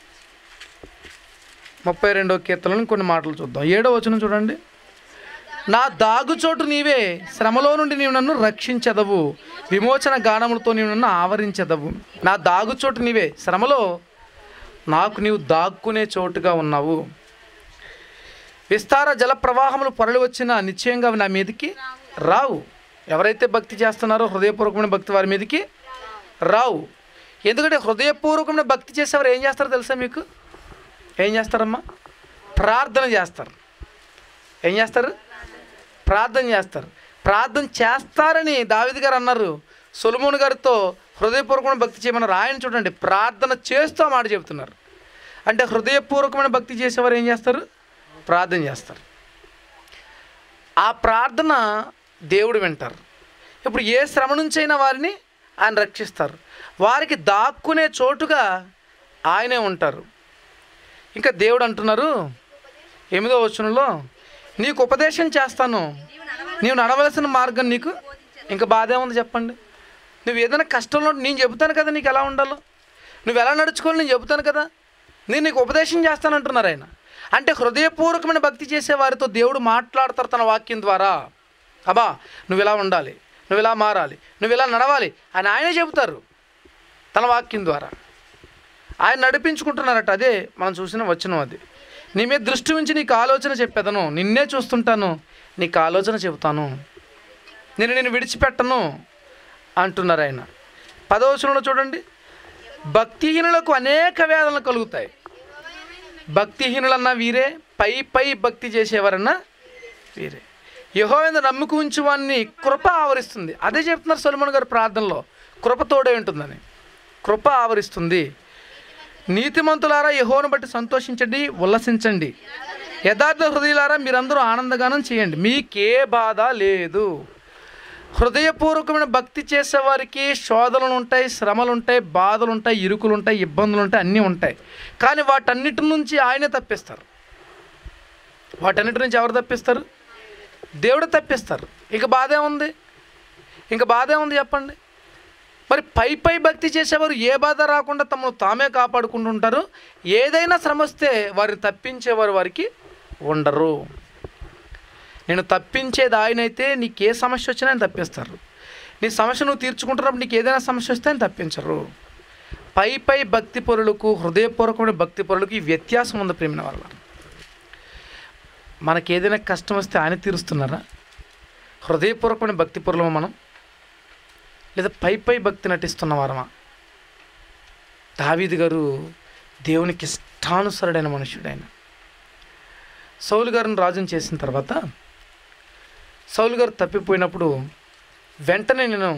Speaker 1: ముప్పై రెండో కీర్తనలో కొన్ని మాటలు చూద్దాం ఏడో వచనం చూడండి నా దాగుచోటు నీవే శ్రమలో నుండి నీవు నన్ను రక్షించదవు విమోచన గానములతో నీవు నన్ను ఆవరించదవు నా దాగుచోటు నీవే శ్రమలో నాకు నీవు దాక్కునే చోటుగా ఉన్నావు విస్తార జల ప్రవాహములు పొరలి వచ్చినా నిశ్చయంగా అవి నా మీదకి రావు ఎవరైతే భక్తి చేస్తున్నారో హృదయపూర్వకమైన భక్తి వారి మీదకి రావు ఎందుకంటే హృదయపూర్వకమైన భక్తి చేసేవారు ఏం చేస్తారో తెలుసా మీకు ఏం చేస్తారమ్మా ప్రార్థన చేస్తారు ఏం చేస్తారు ప్రార్థన చేస్తారు ప్రార్థన చేస్తారని దావిది గారు అన్నారు సొలమోన్ గారితో హృదయపూర్వకమైన భక్తి చేయమన్నారు ఆయన చూడండి ప్రార్థన చేస్తూ ఆ మాట చెబుతున్నారు అంటే హృదయపూర్వకమైన భక్తి చేసేవారు ఏం చేస్తారు ప్రార్థన చేస్తారు ఆ ప్రార్థన దేవుడు వింటారు ఇప్పుడు ఏ శ్రమ నుంచైనా వారిని ఆయన రక్షిస్తారు వారికి దాక్కునే చోటుగా ఆయనే ఉంటారు ఇంకా దేవుడు అంటున్నారు ఎనిమిదో వచనంలో నీకు ఉపదేశం చేస్తాను నీవు నడవలసిన మార్గం నీకు ఇంకా బాధ ఏముంది చెప్పండి నువ్వు ఏదైనా కష్టంలో నేను చెబుతాను కదా నీకు ఎలా ఉండాలో నువ్వు ఎలా నడుచుకోవాలి నేను చెబుతాను కదా నేను నీకు ఉపదేశం చేస్తానంటున్నారు ఆయన అంటే హృదయపూర్వకమైన భక్తి చేసే వారితో దేవుడు మాట్లాడతారు తన వాక్యం ద్వారా అబ్బా నువ్వు ఇలా ఉండాలి నువ్వు ఇలా మారాలి నువ్వు ఇలా నడవాలి అని ఆయనే చెబుతారు తన వాక్యం ద్వారా ఆయన నడిపించుకుంటున్నారట అదే మనం చూసిన వచనం అది నీ మీద దృష్టి ఉంచి నీకు ఆలోచన చెప్పేదను నిన్నే చూస్తుంటాను నీకు ఆలోచన చెబుతాను నేను నేను విడిచిపెట్టను అంటున్నారు ఆయన పదవచనంలో చూడండి భక్తిహీనులకు అనేక వేదనలు కలుగుతాయి భక్తిహీనులన్నా వీరే పై పై భక్తి చేసేవారన్నా వీరే యహోవేందు నమ్ముకు ఉంచు వాన్ని కృప ఆవరిస్తుంది అదే చెప్తున్నారు సొలమన్ గారు ప్రార్థనలో కృప తోడే ఉంటుందని కృప ఆవరిస్తుంది నీతిమంతులారా యహోను బట్టి సంతోషించండి ఉల్లసించండి యథార్థ హృదయులారా మీరందరూ ఆనందగానం చేయండి మీకే బాధ లేదు హృదయపూర్వకమైన భక్తి చేసేవారికి శోధనలు ఉంటాయి శ్రమలు ఉంటాయి బాధలు ఉంటాయి ఇరుకులు ఉంటాయి ఇబ్బందులు ఉంటాయి అన్నీ ఉంటాయి కానీ వాటన్నిటి నుంచి ఆయనే తప్పిస్తారు వాటన్నిటి నుంచి ఎవరు తప్పిస్తారు దేవుడు తప్పిస్తారు ఇక బాధ ఏముంది ఇంకా బాధ ఏముంది చెప్పండి మరి పై పై భక్తి చేసేవారు ఏ బాధ రాకుండా తమను తామే కాపాడుకుంటుంటారు ఏదైనా శ్రమ వస్తే వారిని తప్పించేవారు వారికి ఉండరు నేను తప్పించేది ఆయన అయితే నీకు ఏ సమస్య వచ్చినా ఆయన తప్పిస్తారు నీ సమస్య నువ్వు తీర్చుకుంటున్నప్పుడు నీకు ఏదైనా సమస్య వస్తే ఆయన తప్పించరు పై పై భక్తి పరులకు హృదయపూర్వకమైన భక్తి పరులకు ఈ వ్యత్యాసం ఉంది ప్రేమిన వల్ల మనకి ఏదైనా కష్టం వస్తే ఆయన తీరుస్తున్నారా హృదయపూర్వకమైన భక్తి పరులమా మనం లేదా పై పై భక్తి నటిస్తున్న వారమా దావీదు గారు దేవునికి ఇష్టానుసరుడైన మనుష్యుడు ఆయన సౌలు గారిని రాజుని చేసిన తర్వాత సౌలు గారు తప్పిపోయినప్పుడు వెంటనే నేను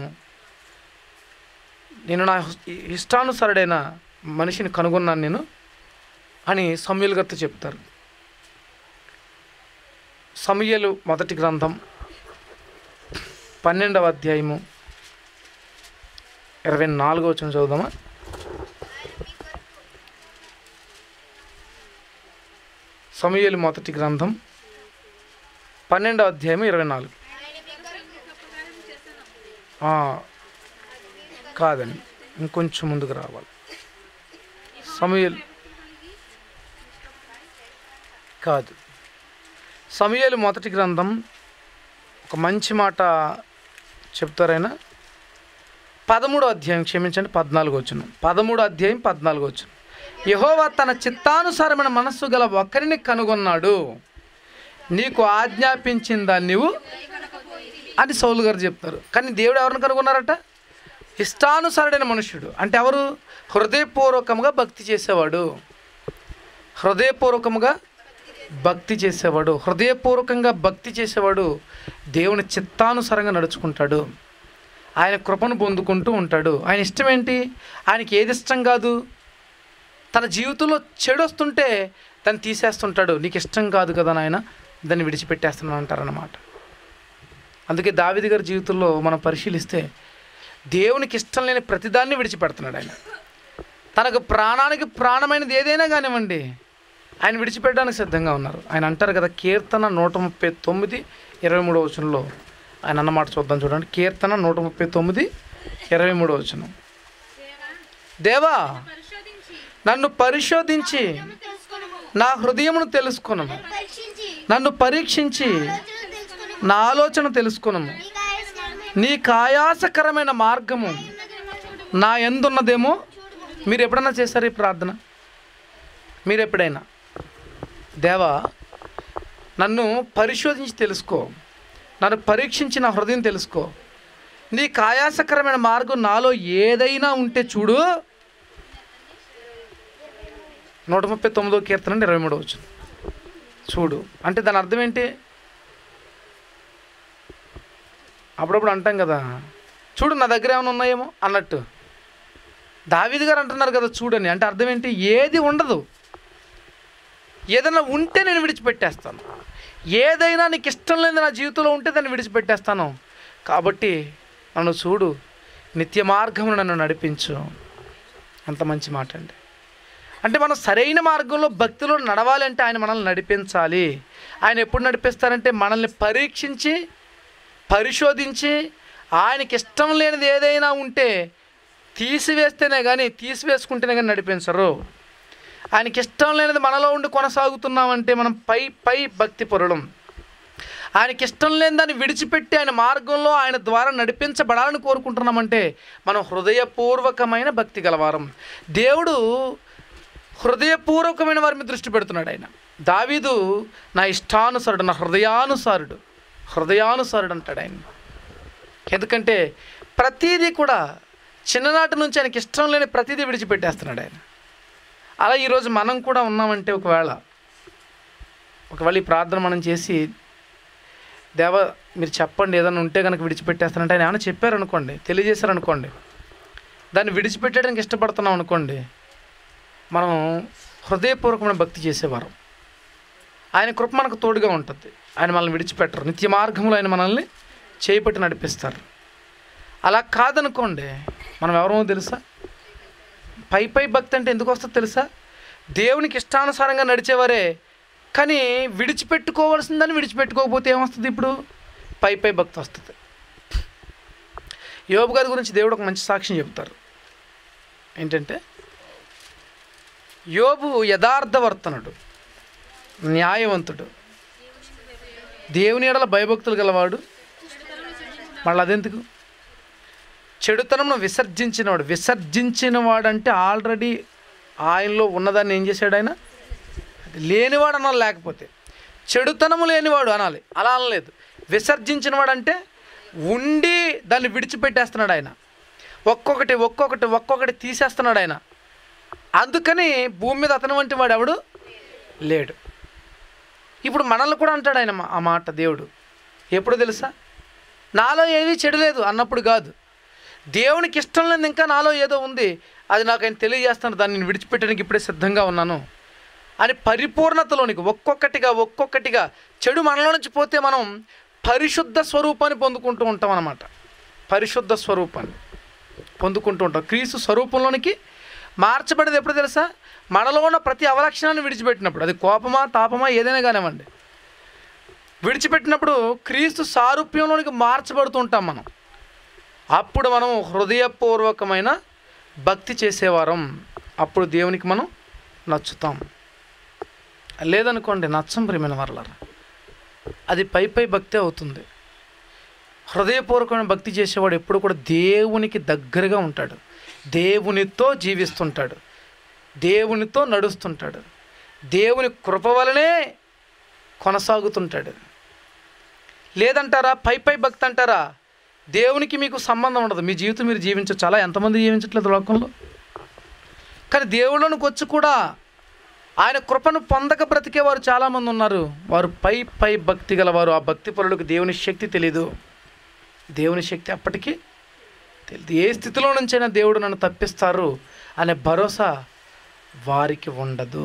Speaker 1: నేను నా ఇష్టానుసరుడైన మనిషిని కనుగొన్నాను నేను అని సమయలు గారితో చెప్తారు సమయలు మొదటి గ్రంథం పన్నెండవ అధ్యాయము ఇరవై నాలుగో వచ్చిన చదువుదామా సమయలు మొదటి గ్రంథం పన్నెండవ అధ్యాయం ఇరవై నాలుగు ఆ, కాదండి ఇంకొంచెం ముందుకు రావాలి సమయలు కాదు సమయలు మొదటి గ్రంథం ఒక మంచి మాట చెప్తారైనా పదమూడో అధ్యాయం క్షమించండి పద్నాలుగు వచ్చును పదమూడో అధ్యాయం పద్నాలుగు వచ్చును యహోవా తన చిత్తానుసారమైన మనస్సు గల ఒక్కరిని కనుగొన్నాడు నీకు ఆజ్ఞాపించిందా నీవు అని సౌలు గారు చెప్తారు కానీ దేవుడు ఎవరిని కనుగొన్నారట ఇష్టానుసారుడైన మనుష్యుడు అంటే ఎవరు హృదయపూర్వకంగా భక్తి చేసేవాడు హృదయపూర్వకంగా భక్తి చేసేవాడు హృదయపూర్వకంగా భక్తి చేసేవాడు దేవుని చిత్తానుసారంగా నడుచుకుంటాడు ఆయన కృపను పొందుకుంటూ ఉంటాడు ఆయన ఇష్టం ఏంటి ఆయనకి ఏది ఇష్టం కాదు తన జీవితంలో చెడు వస్తుంటే దాన్ని తీసేస్తుంటాడు నీకు ఇష్టం కాదు కదా నాయన దాన్ని విడిచిపెట్టేస్తున్నాను అంటారన్నమాట అందుకే దావిది గారి జీవితంలో మనం పరిశీలిస్తే దేవునికి ఇష్టం లేని ప్రతిదాన్ని విడిచిపెడుతున్నాడు ఆయన తనకు ప్రాణానికి ప్రాణమైనది ఏదైనా కానివ్వండి ఆయన విడిచిపెట్టడానికి సిద్ధంగా ఉన్నారు ఆయన అంటారు కదా కీర్తన నూట ముప్పై తొమ్మిది ఇరవై మూడో వచనంలో ఆయన అన్నమాట చూద్దాం చూడండి కీర్తన నూట ముప్పై తొమ్మిది ఇరవై మూడో వచనం దేవా
Speaker 2: పరిశోధించి
Speaker 1: నన్ను పరిశోధించి
Speaker 2: తెలుసుకొనుము
Speaker 1: నా హృదయమును తెలుసుకును
Speaker 2: పరీక్షించి
Speaker 1: నన్ను పరీక్షించి
Speaker 2: ఆలోచన తెలుసుకొనుము
Speaker 1: నా ఆలోచన తెలుసుకును
Speaker 2: నీకు ఆయాసకరమైన
Speaker 1: నీ కాయాసకరమైన మార్గము
Speaker 2: చూడు
Speaker 1: నా ఎందున్నదేమో మీరు ఎప్పుడైనా చేశారు ఈ ప్రార్థన మీరు ఎప్పుడైనా దేవా నన్ను పరిశోధించి తెలుసుకో నన్ను పరీక్షించి నా హృదయం తెలుసుకో నీ కాయాసకరమైన మార్గం నాలో ఏదైనా ఉంటే చూడు నూట ముప్పై తొమ్మిదో కీర్తన నుండి ఇరవై మూడో వచ్చింది చూడు అంటే దాని అర్థం ఏంటి అప్పుడప్పుడు అంటాం కదా చూడు నా దగ్గర ఏమైనా ఉన్నాయేమో అన్నట్టు దావీది గారు అంటున్నారు కదా చూడని అంటే అర్థం ఏంటి ఏది ఉండదు ఏదైనా ఉంటే నేను విడిచిపెట్టేస్తాను ఏదైనా నీకు ఇష్టం లేని నా జీవితంలో ఉంటే దాన్ని విడిచిపెట్టేస్తాను కాబట్టి నన్ను చూడు నిత్య మార్గమును నన్ను నడిపించు అంత మంచి మాట అండి అంటే మనం సరైన మార్గంలో భక్తిలో నడవాలంటే ఆయన మనల్ని నడిపించాలి ఆయన ఎప్పుడు నడిపిస్తారంటే మనల్ని పరీక్షించి పరిశోధించి ఆయనకి ఇష్టం లేనిది ఏదైనా ఉంటే తీసివేస్తేనే కానీ తీసివేసుకుంటేనే కానీ నడిపించరు ఆయనకి ఇష్టం లేనిది మనలో ఉండి కొనసాగుతున్నామంటే మనం పై పై భక్తి పరులం ఆయనకి ఇష్టం లేని దాన్ని విడిచిపెట్టి ఆయన మార్గంలో ఆయన ద్వారా నడిపించబడాలని కోరుకుంటున్నామంటే మనం హృదయపూర్వకమైన భక్తి గలవారం దేవుడు హృదయపూర్వకమైన వారి మీద దృష్టి పెడుతున్నాడు ఆయన దావీదు నా ఇష్టానుసారుడు నా హృదయానుసారుడు హృదయానుసారుడు అంటాడు ఆయన ఎందుకంటే ప్రతీదీ కూడా చిన్ననాటి నుంచి ఆయనకి ఇష్టం లేని ప్రతీదీ విడిచిపెట్టేస్తున్నాడు ఆయన అలా ఈరోజు మనం కూడా ఉన్నామంటే ఒకవేళ ఒకవేళ ఈ ప్రార్థన మనం చేసి దేవ మీరు చెప్పండి ఏదైనా ఉంటే కనుక విడిచిపెట్టేస్తానంటే ఆయన ఏమైనా చెప్పారనుకోండి తెలియజేశారనుకోండి దాన్ని విడిచిపెట్టడానికి ఇష్టపడుతున్నాం అనుకోండి మనం హృదయపూర్వకమైన భక్తి చేసేవారం ఆయన కృప మనకు తోడుగా ఉంటుంది ఆయన మనల్ని విడిచిపెట్టరు నిత్య మార్గంలో ఆయన మనల్ని చేపట్టి నడిపిస్తారు అలా కాదనుకోండి మనం ఎవరమో తెలుసా పై పై భక్తి అంటే ఎందుకు వస్తుందో తెలుసా దేవునికి ఇష్టానుసారంగా నడిచేవారే కానీ విడిచిపెట్టుకోవాల్సిందని విడిచిపెట్టుకోకపోతే ఏమొస్తుంది ఇప్పుడు పై పై భక్తి వస్తుంది యోబు గారి గురించి దేవుడు ఒక మంచి సాక్ష్యం చెప్తారు ఏంటంటే యోబు యథార్థవర్తనుడు న్యాయవంతుడు దేవుని ఎడల భయభక్తులు గలవాడు మళ్ళీ అదెందుకు చెడుతనంను విసర్జించినవాడు విసర్జించిన వాడంటే ఆల్రెడీ ఆయనలో ఉన్నదాన్ని ఏం చేశాడు ఆయన అది లేనివాడు అనాలి లేకపోతే చెడుతనము లేనివాడు అనాలి అలా అనలేదు విసర్జించినవాడు అంటే ఉండి దాన్ని విడిచిపెట్టేస్తున్నాడు ఆయన ఒక్కొక్కటి ఒక్కొక్కటి ఒక్కొక్కటి తీసేస్తున్నాడు ఆయన అందుకని భూమి మీద అతను వంటి వాడు ఎవడు లేడు ఇప్పుడు మనల్ని కూడా అంటాడు ఆయన మా- ఆ మాట దేవుడు ఎప్పుడు తెలుసా నాలో ఏమీ చెడు లేదు అన్నప్పుడు కాదు దేవునికి ఇష్టం లేదు ఇంకా నాలో ఏదో ఉంది అది నాకు ఆయన తెలియజేస్తాను దాన్ని నేను విడిచిపెట్టడానికి ఇప్పుడే సిద్ధంగా ఉన్నాను అని పరిపూర్ణతలోనికి ఒక్కొక్కటిగా ఒక్కొక్కటిగా చెడు మనలో నుంచి పోతే మనం పరిశుద్ధ స్వరూపాన్ని పొందుకుంటూ ఉంటాం అన్నమాట పరిశుద్ధ స్వరూపాన్ని పొందుకుంటూ ఉంటాం క్రీస్తు స్వరూపంలోనికి మార్చబడేది ఎప్పుడు తెలుసా మనలో ఉన్న ప్రతి అవలక్షణాన్ని విడిచిపెట్టినప్పుడు అది కోపమా తాపమా ఏదైనా కానివ్వండి విడిచిపెట్టినప్పుడు క్రీస్తు సారూప్యంలోనికి మార్చబడుతూ ఉంటాం మనం అప్పుడు మనం హృదయపూర్వకమైన భక్తి చేసేవారం అప్పుడు దేవునికి మనం నచ్చుతాం లేదనుకోండి నచ్చం ప్రియమైన వరలరా అది పై పై భక్తి అవుతుంది హృదయపూర్వకమైన భక్తి చేసేవాడు ఎప్పుడు కూడా దేవునికి దగ్గరగా ఉంటాడు దేవునితో జీవిస్తుంటాడు దేవునితో నడుస్తుంటాడు దేవుని కృప వలనే కొనసాగుతుంటాడు లేదంటారా పై పై భక్తి అంటారా దేవునికి మీకు సంబంధం ఉండదు మీ జీవితం మీరు జీవించవచ్చు అలా ఎంతమంది జీవించట్లేదు లోకంలో కానీ దేవుళ్ళనికి వచ్చి కూడా ఆయన కృపను పొందక బ్రతికే వారు చాలామంది ఉన్నారు వారు పై పై భక్తి గలవారు ఆ భక్తి పరులకు దేవుని శక్తి తెలీదు దేవుని శక్తి అప్పటికీ తెలియదు ఏ స్థితిలో నుంచైనా దేవుడు నన్ను తప్పిస్తారు అనే భరోసా వారికి ఉండదు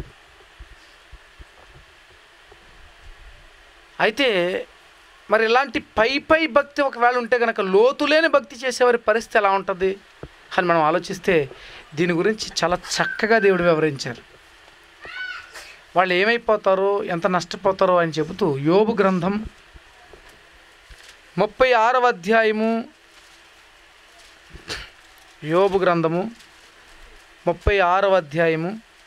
Speaker 1: అయితే మరి ఇలాంటి పై పై భక్తి ఒకవేళ ఉంటే కనుక లోతులేని భక్తి చేసేవారి పరిస్థితి ఎలా ఉంటుంది అని మనం ఆలోచిస్తే దీని గురించి చాలా చక్కగా దేవుడు వివరించారు వాళ్ళు ఏమైపోతారో ఎంత నష్టపోతారో అని చెబుతూ యోబు గ్రంథం ముప్పై ఆరవ అధ్యాయము యోబు గ్రంథము ముప్పై ఆరవ అధ్యాయము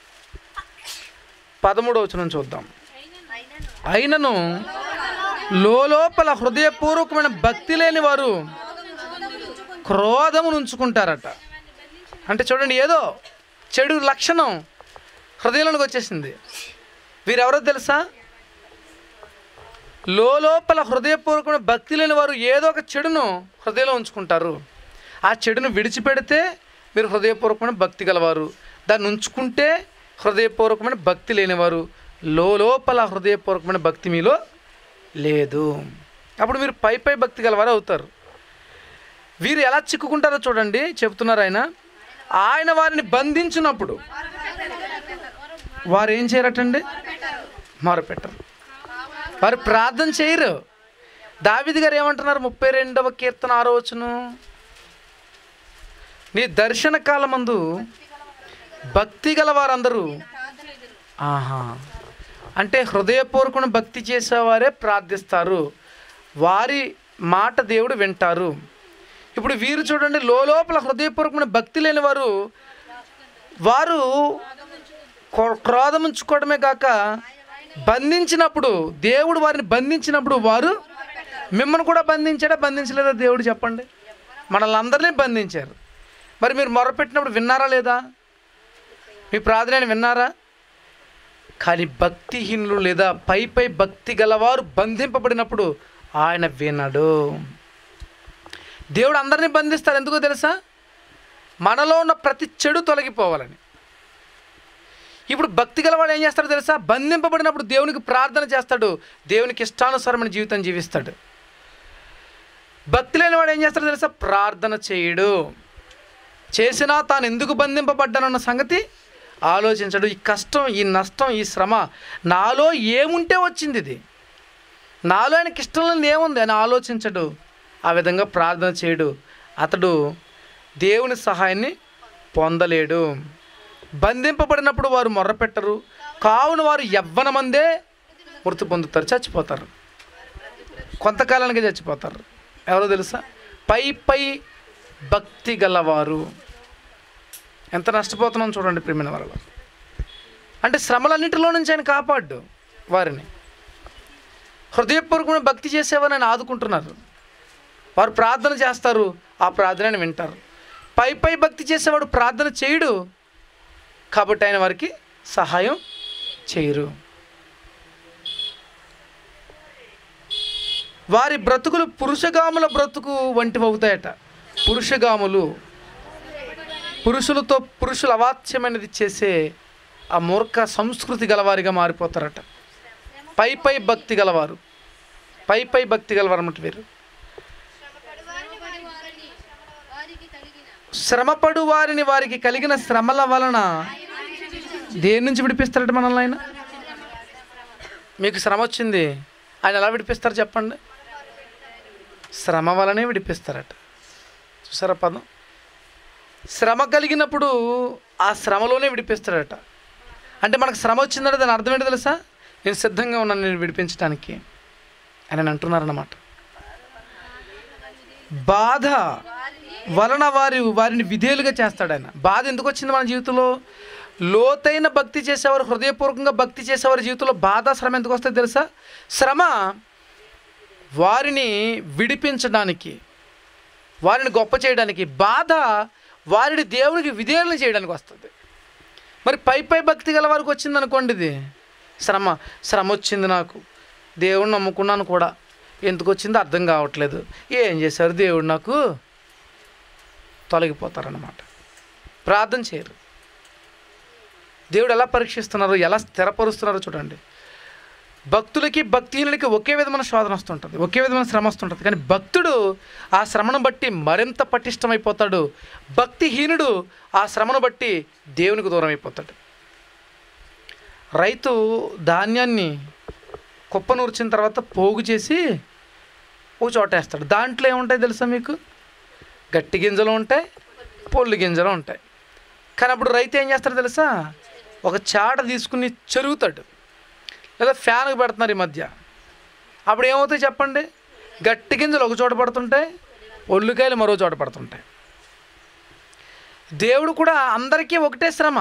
Speaker 1: పదమూడవ వచనం చూద్దాం అయినను లోపల హృదయపూర్వకమైన భక్తి లేని వారు క్రోధమును ఉంచుకుంటారట అంటే చూడండి ఏదో చెడు లక్షణం హృదయంలోనికి వచ్చేసింది వీరెవరో తెలుసా లోపల హృదయపూర్వకమైన భక్తి లేని వారు ఏదో ఒక చెడును హృదయంలో ఉంచుకుంటారు ఆ చెడును విడిచిపెడితే మీరు హృదయపూర్వకమైన భక్తి గలవారు దాన్ని ఉంచుకుంటే హృదయపూర్వకమైన భక్తి లేనివారు లోపల హృదయపూర్వకమైన భక్తి మీలో లేదు అప్పుడు మీరు పై పై భక్తి గలవారు అవుతారు వీరు ఎలా చిక్కుకుంటారో చూడండి చెప్తున్నారు ఆయన ఆయన వారిని బంధించినప్పుడు వారు ఏం చేయరటండి మొరపెట్టరు వారు ప్రార్థన చేయరు దావిది గారు ఏమంటున్నారు ముప్పై రెండవ కీర్తన ఆరో వచనం నీ దర్శన కాలమందు భక్తి గల వారందరూ ఆహా అంటే హృదయపూర్వకమైన భక్తి చేసేవారే ప్రార్థిస్తారు వారి మాట దేవుడు వింటారు ఇప్పుడు వీరు చూడండి లోపల హృదయపూర్వకమైన భక్తి లేని వారు వారు క్రో- క్రోధం ఉంచుకోవడమే కాక బంధించినప్పుడు దేవుడు వారిని బంధించినప్పుడు వారు మిమ్మల్ని కూడా బంధించాడా బంధించలేదా దేవుడు చెప్పండి మనల్ని అందరినీ బంధించారు మరి మీరు మొరపెట్టినప్పుడు విన్నారా లేదా మీ ప్రార్థన విన్నారా కానీ భక్తిహీనులు లేదా పై పై భక్తి గలవారు బంధింపబడినప్పుడు ఆయన వినడు దేవుడు అందరినీ బంధిస్తాడు ఎందుకో తెలుసా మనలో ఉన్న ప్రతి చెడు తొలగిపోవాలని ఇప్పుడు భక్తి గలవాడు ఏం చేస్తాడో తెలుసా బంధింపబడినప్పుడు దేవునికి ప్రార్థన చేస్తాడు దేవునికి ఇష్టానుసారమైన జీవితం జీవిస్తాడు భక్తి లేనివాడు ఏం చేస్తాడో తెలుసా ప్రార్థన చేయడు చేసినా తాను ఎందుకు బంధింపబడ్డానన్న సంగతి ఆలోచించడు ఈ కష్టం ఈ నష్టం ఈ శ్రమ నాలో ఏముంటే వచ్చింది ఇది నాలో ఆయనకి ఇష్టం లేనిది ఏముంది అని ఆలోచించడు ఆ విధంగా ప్రార్థన చేయడు అతడు దేవుని సహాయాన్ని పొందలేడు బంధింపబడినప్పుడు వారు మొర్రపెట్టరు కావున వారు యవ్వనమందే మృతి పొందుతారు చచ్చిపోతారు కొంతకాలానికి చచ్చిపోతారు ఎవరో తెలుసా పై పై భక్తి గలవారు ఎంత నష్టపోతున్నాం చూడండి ప్రేమిన వరలో అంటే శ్రమలన్నింటిలో నుంచి ఆయన కాపాడు వారిని హృదయపూర్వకమైన భక్తి చేసేవారు ఆయన ఆదుకుంటున్నారు వారు ప్రార్థన చేస్తారు ఆ ప్రార్థనని వింటారు పై పై భక్తి చేసేవాడు ప్రార్థన చేయడు కాబట్టి ఆయన వారికి సహాయం చేయరు వారి బ్రతుకులు పురుషగాముల బ్రతుకు వంటివి అవుతాయట పురుషగాములు పురుషులతో పురుషులు అవాచ్యమైనది చేసే ఆ మూర్ఖ సంస్కృతి గలవారిగా మారిపోతారట పై పై భక్తి గలవారు పై పై భక్తి గలవారు అన్నమాట వీరు శ్రమపడు వారిని వారికి కలిగిన శ్రమల వలన దేని నుంచి విడిపిస్తారట మనల్ని ఆయన మీకు శ్రమ వచ్చింది ఆయన ఎలా విడిపిస్తారు చెప్పండి శ్రమ వలనే విడిపిస్తారట చూసారా పదం శ్రమ కలిగినప్పుడు ఆ శ్రమలోనే విడిపిస్తాడట అంటే మనకు శ్రమ వచ్చిందంటే దాని అర్థం ఏంటో తెలుసా నేను సిద్ధంగా ఉన్నాను నేను విడిపించడానికి అని ఆయన అంటున్నారన్నమాట బాధ వలన వారి వారిని విధేయులుగా చేస్తాడు ఆయన బాధ ఎందుకు వచ్చింది మన జీవితంలో లోతైన భక్తి చేసేవారు హృదయపూర్వకంగా భక్తి చేసేవారి జీవితంలో బాధ శ్రమ ఎందుకు వస్తుంది తెలుసా శ్రమ వారిని విడిపించడానికి వారిని గొప్ప చేయడానికి బాధ వారిని దేవునికి విధేయులను చేయడానికి వస్తుంది మరి పై పై భక్తి గల వారికి వచ్చింది అనుకోండి ఇది శ్రమ శ్రమ వచ్చింది నాకు దేవుడిని నమ్ముకున్నాను కూడా ఎందుకు వచ్చిందో అర్థం కావట్లేదు ఏం చేశారు దేవుడు నాకు తొలగిపోతారన్నమాట ప్రార్థన చేయరు దేవుడు ఎలా పరీక్షిస్తున్నారు ఎలా స్థిరపరుస్తున్నారో చూడండి భక్తులకి భక్తిహీనులకి ఒకే విధమైన శోధన వస్తుంటుంది ఒకే విధమైన శ్రమ వస్తుంటుంది కానీ భక్తుడు ఆ శ్రమను బట్టి మరింత పటిష్టమైపోతాడు భక్తిహీనుడు ఆ శ్రమను బట్టి దేవునికి దూరం అయిపోతాడు రైతు ధాన్యాన్ని కుప్పనూర్చిన తర్వాత పోగు చేసి ఓ చోట వేస్తాడు దాంట్లో ఏముంటాయి తెలుసా మీకు గట్టి గింజలు ఉంటాయి పొల్లు గింజలు ఉంటాయి కానీ అప్పుడు రైతు ఏం చేస్తాడో తెలుసా ఒక చాట తీసుకుని చెరుగుతాడు లేదా ఫ్యాన్కి పెడుతున్నారు ఈ మధ్య అప్పుడు ఏమవుతాయి చెప్పండి గట్టి గింజలు ఒక చోట పడుతుంటాయి ఒళ్ళుకాయలు మరో చోట పడుతుంటాయి దేవుడు కూడా అందరికీ ఒకటే శ్రమ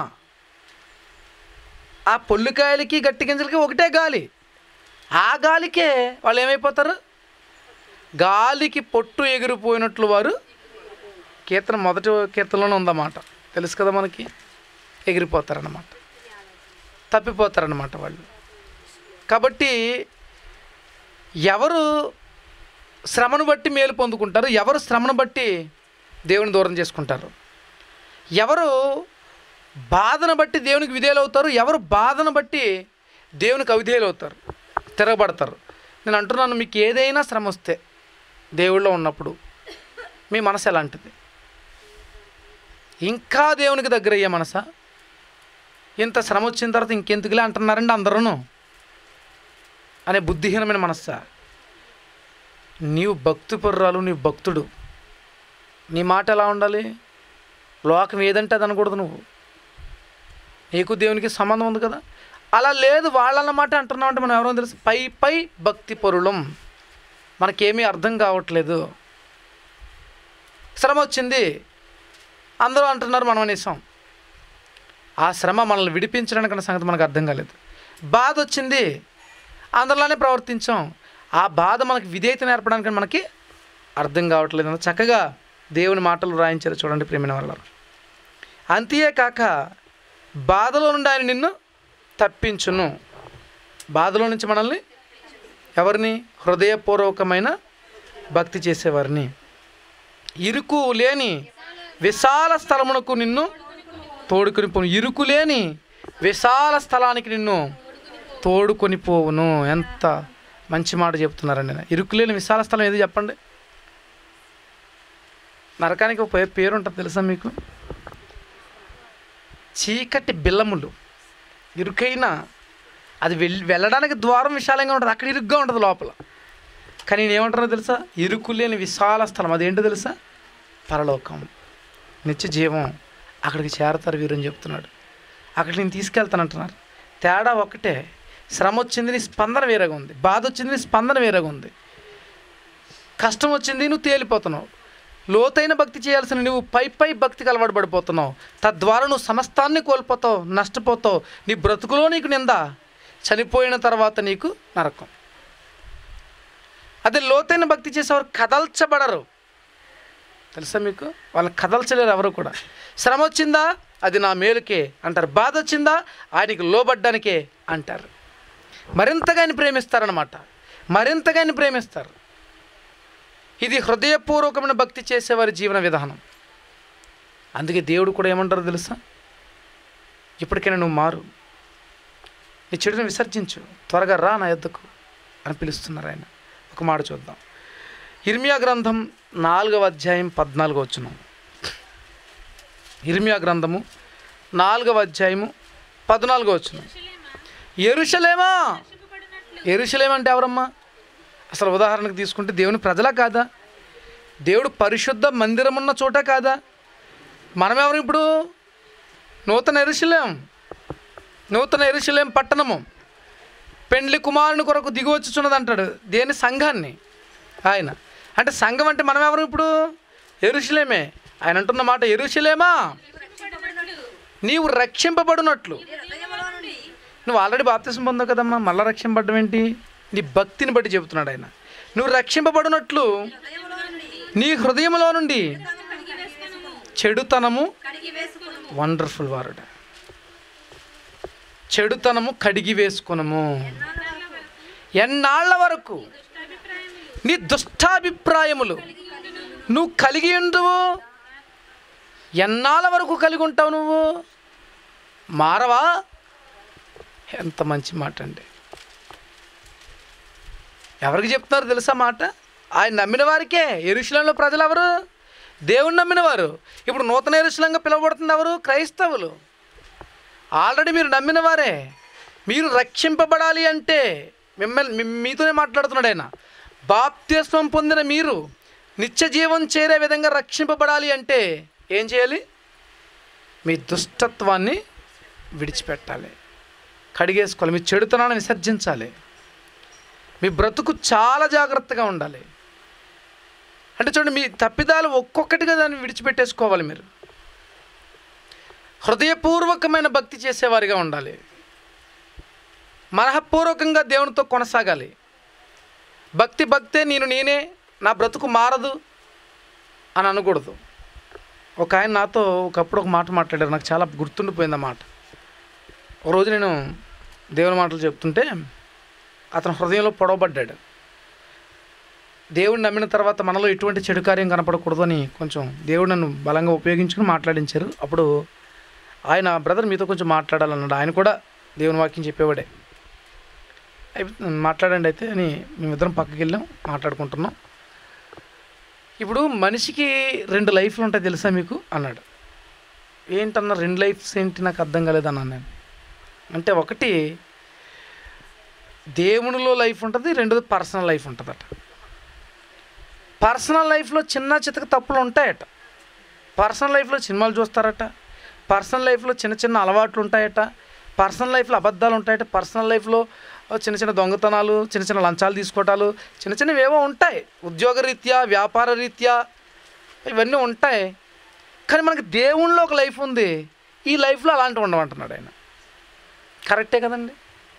Speaker 1: ఆ పొల్లుకాయలకి గట్టి గింజలకి ఒకటే గాలి ఆ గాలికే వాళ్ళు ఏమైపోతారు గాలికి పొట్టు ఎగిరిపోయినట్లు వారు కీర్తన మొదటి కీర్తనలోనే ఉందన్నమాట తెలుసు కదా మనకి ఎగిరిపోతారన్నమాట తప్పిపోతారన్నమాట వాళ్ళు కాబట్టి ఎవరు శ్రమను బట్టి మేలు పొందుకుంటారు ఎవరు శ్రమను బట్టి దేవుని దూరం చేసుకుంటారు ఎవరు బాధను బట్టి దేవునికి విధేయులు అవుతారు ఎవరు బాధను బట్టి దేవునికి అవిధేయులు అవుతారు తిరగబడతారు నేను అంటున్నాను మీకు ఏదైనా శ్రమ వస్తే దేవుళ్ళో ఉన్నప్పుడు మీ మనసు ఎలాంటిది ఇంకా దేవునికి దగ్గర అయ్యే మనసా ఇంత శ్రమ వచ్చిన తర్వాత ఇంకెందుకులే అంటున్నారండి అందరూను అనే బుద్ధిహీనమైన మనస్సా నీవు భక్తి పుర్రాలు నీవు భక్తుడు నీ మాట ఎలా ఉండాలి లోకం ఏదంటే అది అనకూడదు నువ్వు నీకు దేవునికి సంబంధం ఉంది కదా అలా లేదు వాళ్ళన్నమాట అంటున్నావు అంటే మనం ఎవరో తెలుసు పై పై భక్తి పరులం మనకేమీ అర్థం కావట్లేదు శ్రమ వచ్చింది అందరూ అంటున్నారు మనం అనేసాం ఆ శ్రమ మనల్ని విడిపించడానికి అనే సంగతి మనకు అర్థం కాలేదు బాధ వచ్చింది అందరిలానే ప్రవర్తించాం ఆ బాధ మనకి విధేయత నేర్పడానికి మనకి అర్థం కావట్లేదు అని చక్కగా దేవుని మాటలు రాయించారు చూడండి ప్రేమిన వల్ల అంతే కాక బాధలో నుండి ఆయన నిన్ను తప్పించును బాధలో నుంచి మనల్ని ఎవరిని హృదయపూర్వకమైన భక్తి చేసేవారిని ఇరుకు లేని విశాల స్థలమునకు నిన్ను తోడుకొని పోను ఇరుకు లేని విశాల స్థలానికి నిన్ను తోడుకొని పోవును ఎంత మంచి మాట చెప్తున్నారండి ఆయన. ఇరుకు లేని విశాల స్థలం ఏది చెప్పండి నరకానికి ఒక పే- పేరు ఉంటుంది తెలుసా మీకు చీకటి బిల్లములు ఇరుకైన అది వెళ్ళి వెళ్ళడానికి ద్వారం విశాలంగా ఉంటుంది అక్కడ ఇరుగ్గా ఉంటుంది లోపల కానీ నేను ఏమంటారో తెలుసా ఇరుకు లేని విశాల స్థలం అదేంటో తెలుసా పరలోకం నిత్య జీవం అక్కడికి చేరతారు వీరని చెప్తున్నాడు అక్కడికి నేను తీసుకెళ్తానంటున్నారు తేడా ఒకటే శ్రమ వచ్చింది నీ స్పందన వేరేగా ఉంది బాధ వచ్చింది నీ స్పందన వేరేగా ఉంది కష్టం వచ్చింది నువ్వు తేలిపోతున్నావు లోతైన భక్తి చేయాల్సిన నువ్వు పై పై భక్తికి అలవాటు పడిపోతున్నావు తద్వారా నువ్వు సమస్తాన్ని కోల్పోతావు నష్టపోతావు నీ బ్రతుకులో నీకు నింద చనిపోయిన తర్వాత నీకు నరకం అదే లోతైన భక్తి చేసేవారు కదల్చబడరు తెలుసా మీకు వాళ్ళని కదల్చలేరు ఎవరు కూడా శ్రమ వచ్చిందా అది నా మేలుకే అంటారు బాధ వచ్చిందా ఆయనకి లోబడ్డానికే అంటారు మరింతగా ఆయన ప్రేమిస్తారనమాట మరింతగా ఆయన ప్రేమిస్తారు ఇది హృదయపూర్వకమైన భక్తి చేసేవారి జీవన విధానం అందుకే దేవుడు కూడా ఏమంటారో తెలుసా ఇప్పటికైనా నువ్వు మారు నీ చెడుని విసర్జించు త్వరగా రా నా యొద్దకు అని పిలుస్తున్నారు ఆయన ఒక మాట చూద్దాం ఇర్మియా గ్రంథం నాలుగవ అధ్యాయం పద్నాలుగో వచ్చును ఇర్మియా గ్రంథము నాలుగవ అధ్యాయము పద్నాలుగో వచ్చును ఎరుషలేమా ఎరుషలేం అంటే ఎవరమ్మా అసలు ఉదాహరణకు తీసుకుంటే దేవుని ప్రజలా కాదా దేవుడు పరిశుద్ధ మందిరం ఉన్న చోట కాదా మనమెవరు ఇప్పుడు నూతన ఎరుషలేం నూతన ఎరుషలేం పట్టణము పెండ్లి కుమారుని కొరకు దిగువచ్చుచున్నది అంటాడు దేని సంఘాన్ని ఆయన అంటే సంఘం అంటే మనం ఎవరు ఇప్పుడు ఎరుషలేమే ఆయన అంటున్న మాట ఎరుషలేమా నీవు రక్షింపబడినట్లు నువ్వు ఆల్రెడీ బాప్తిసం పొందావు కదమ్మా మళ్ళీ రక్షింపబడడం ఏంటి నీ భక్తిని బట్టి చెబుతున్నాడు ఆయన నువ్వు రక్షింపబడినట్లు నీ హృదయంలో నుండి చెడుతనము వండర్ఫుల్ వారుడు చెడుతనము కడిగి వేసుకునము ఎన్నాళ్ళ వరకు నీ దుష్టాభిప్రాయములు నువ్వు కలిగి ఉండువు ఎన్నాళ్ళ వరకు కలిగి ఉంటావు నువ్వు మారవా ఎంత మంచి మాట అండి ఎవరికి చెప్తున్నారు తెలుసా మాట ఆయన నమ్మిన వారికే ఎరుశలంలో ప్రజలు ఎవరు దేవుని నమ్మిన వారు ఇప్పుడు నూతన ఎరుశలంగా పిలువబడుతుంది ఎవరు క్రైస్తవులు ఆల్రెడీ మీరు నమ్మిన వారే మీరు రక్షింపబడాలి అంటే మిమ్మల్ని మీ- మీతోనే మాట్లాడుతున్నాడు ఆయన బాప్తిస్వం పొందిన మీరు నిత్య జీవం చేరే విధంగా రక్షింపబడాలి అంటే ఏం చేయాలి మీ దుష్టత్వాన్ని విడిచిపెట్టాలి కడిగేసుకోవాలి మీ చెడుతనాన్ని విసర్జించాలి మీ బ్రతుకు చాలా జాగ్రత్తగా ఉండాలి అంటే చూడండి మీ తప్పిదాలు ఒక్కొక్కటిగా దాన్ని విడిచిపెట్టేసుకోవాలి మీరు హృదయపూర్వకమైన భక్తి చేసేవారిగా ఉండాలి మనఃపూర్వకంగా దేవునితో కొనసాగాలి భక్తి భక్తే నేను నేనే నా బ్రతుకు మారదు అని అనకూడదు ఒక ఆయన నాతో ఒకప్పుడు ఒక మాట మాట్లాడారు నాకు చాలా గుర్తుండిపోయింది ఆ మాట ఒక రోజు నేను దేవుని మాటలు చెప్తుంటే అతని హృదయంలో పొడవబడ్డాడు దేవుడు నమ్మిన తర్వాత మనలో ఎటువంటి చెడు కార్యం కనపడకూడదు అని కొంచెం దేవుడు నన్ను బలంగా ఉపయోగించుకుని మాట్లాడించారు అప్పుడు ఆయన బ్రదర్ మీతో కొంచెం మాట్లాడాలన్నాడు ఆయన కూడా దేవుని వాక్యం చెప్పేవాడే అయిపో మాట్లాడండి అయితే అని మేమిద్దరం పక్కకి వెళ్ళాం మాట్లాడుకుంటున్నాం ఇప్పుడు మనిషికి రెండు లైఫ్లు ఉంటాయి తెలుసా మీకు అన్నాడు ఏంటన్నా రెండు లైఫ్స్ ఏంటి నాకు అర్థం కాలేదన్నా నేను అంటే ఒకటి దేవునిలో లైఫ్ ఉంటుంది రెండోది పర్సనల్ లైఫ్ ఉంటుందట పర్సనల్ లైఫ్లో చిన్న చితక తప్పులు ఉంటాయట పర్సనల్ లైఫ్లో సినిమాలు చూస్తారట పర్సనల్ లైఫ్లో చిన్న చిన్న అలవాట్లు ఉంటాయట పర్సనల్ లైఫ్లో అబద్ధాలు ఉంటాయట పర్సనల్ లైఫ్లో చిన్న చిన్న దొంగతనాలు చిన్న చిన్న లంచాలు తీసుకోవటాలు చిన్న చిన్నవి ఏవో ఉంటాయి ఉద్యోగ రీత్యా వ్యాపార రీత్యా ఇవన్నీ ఉంటాయి కానీ మనకి దేవుళ్ళలో ఒక లైఫ్ ఉంది ఈ లైఫ్లో అలాంటివి ఉండమంటున్నాడు ఆయన కరెక్టే కదండి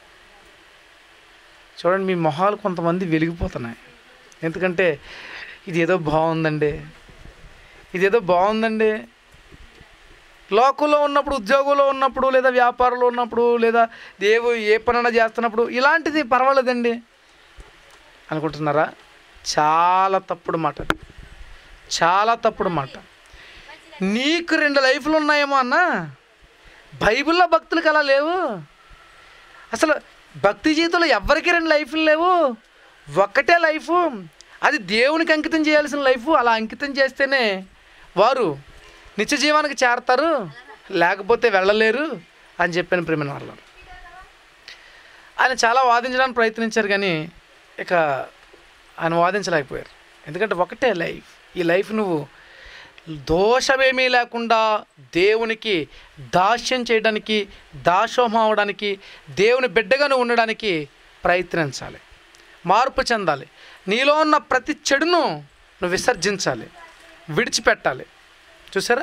Speaker 1: చూడండి మీ మొహాలు కొంతమంది వెలిగిపోతున్నాయి ఎందుకంటే ఇదేదో బాగుందండి ఇదేదో బాగుందండి లోకంలో ఉన్నప్పుడు ఉద్యోగంలో ఉన్నప్పుడు లేదా వ్యాపారంలో ఉన్నప్పుడు లేదా దేవు ఏ పనైనా చేస్తున్నప్పుడు ఇలాంటిది పర్వాలేదండి అనుకుంటున్నారా చాలా తప్పుడు మాట అది. చాలా తప్పుడు మాట నీకు రెండు లైఫ్లు ఉన్నాయేమో అన్న బైబిల్లో భక్తులకు అలా లేవు అసలు భక్తి జీవితంలో ఎవ్వరికి రెండు లైఫ్లు లేవు ఒక్కటే లైఫ్ అది దేవునికి అంకితం చేయాల్సిన లైఫ్ అలా అంకితం చేస్తేనే వారు నిత్య జీవానికి చేరతారు లేకపోతే వెళ్ళలేరు అని చెప్పాను ప్రేమ వాళ్ళ ఆయన చాలా వాదించడానికి ప్రయత్నించారు కానీ ఇక ఆయన వాదించలేకపోయారు ఎందుకంటే ఒకటే లైఫ్ ఈ లైఫ్ నువ్వు దోషమేమీ లేకుండా దేవునికి దాస్యం చేయడానికి దాసోహం అవడానికి దేవుని బిడ్డగా నువ్వు ఉండడానికి ప్రయత్నించాలి మార్పు చెందాలి నీలో ఉన్న ప్రతి చెడును నువ్వు విసర్జించాలి విడిచిపెట్టాలి చూసారా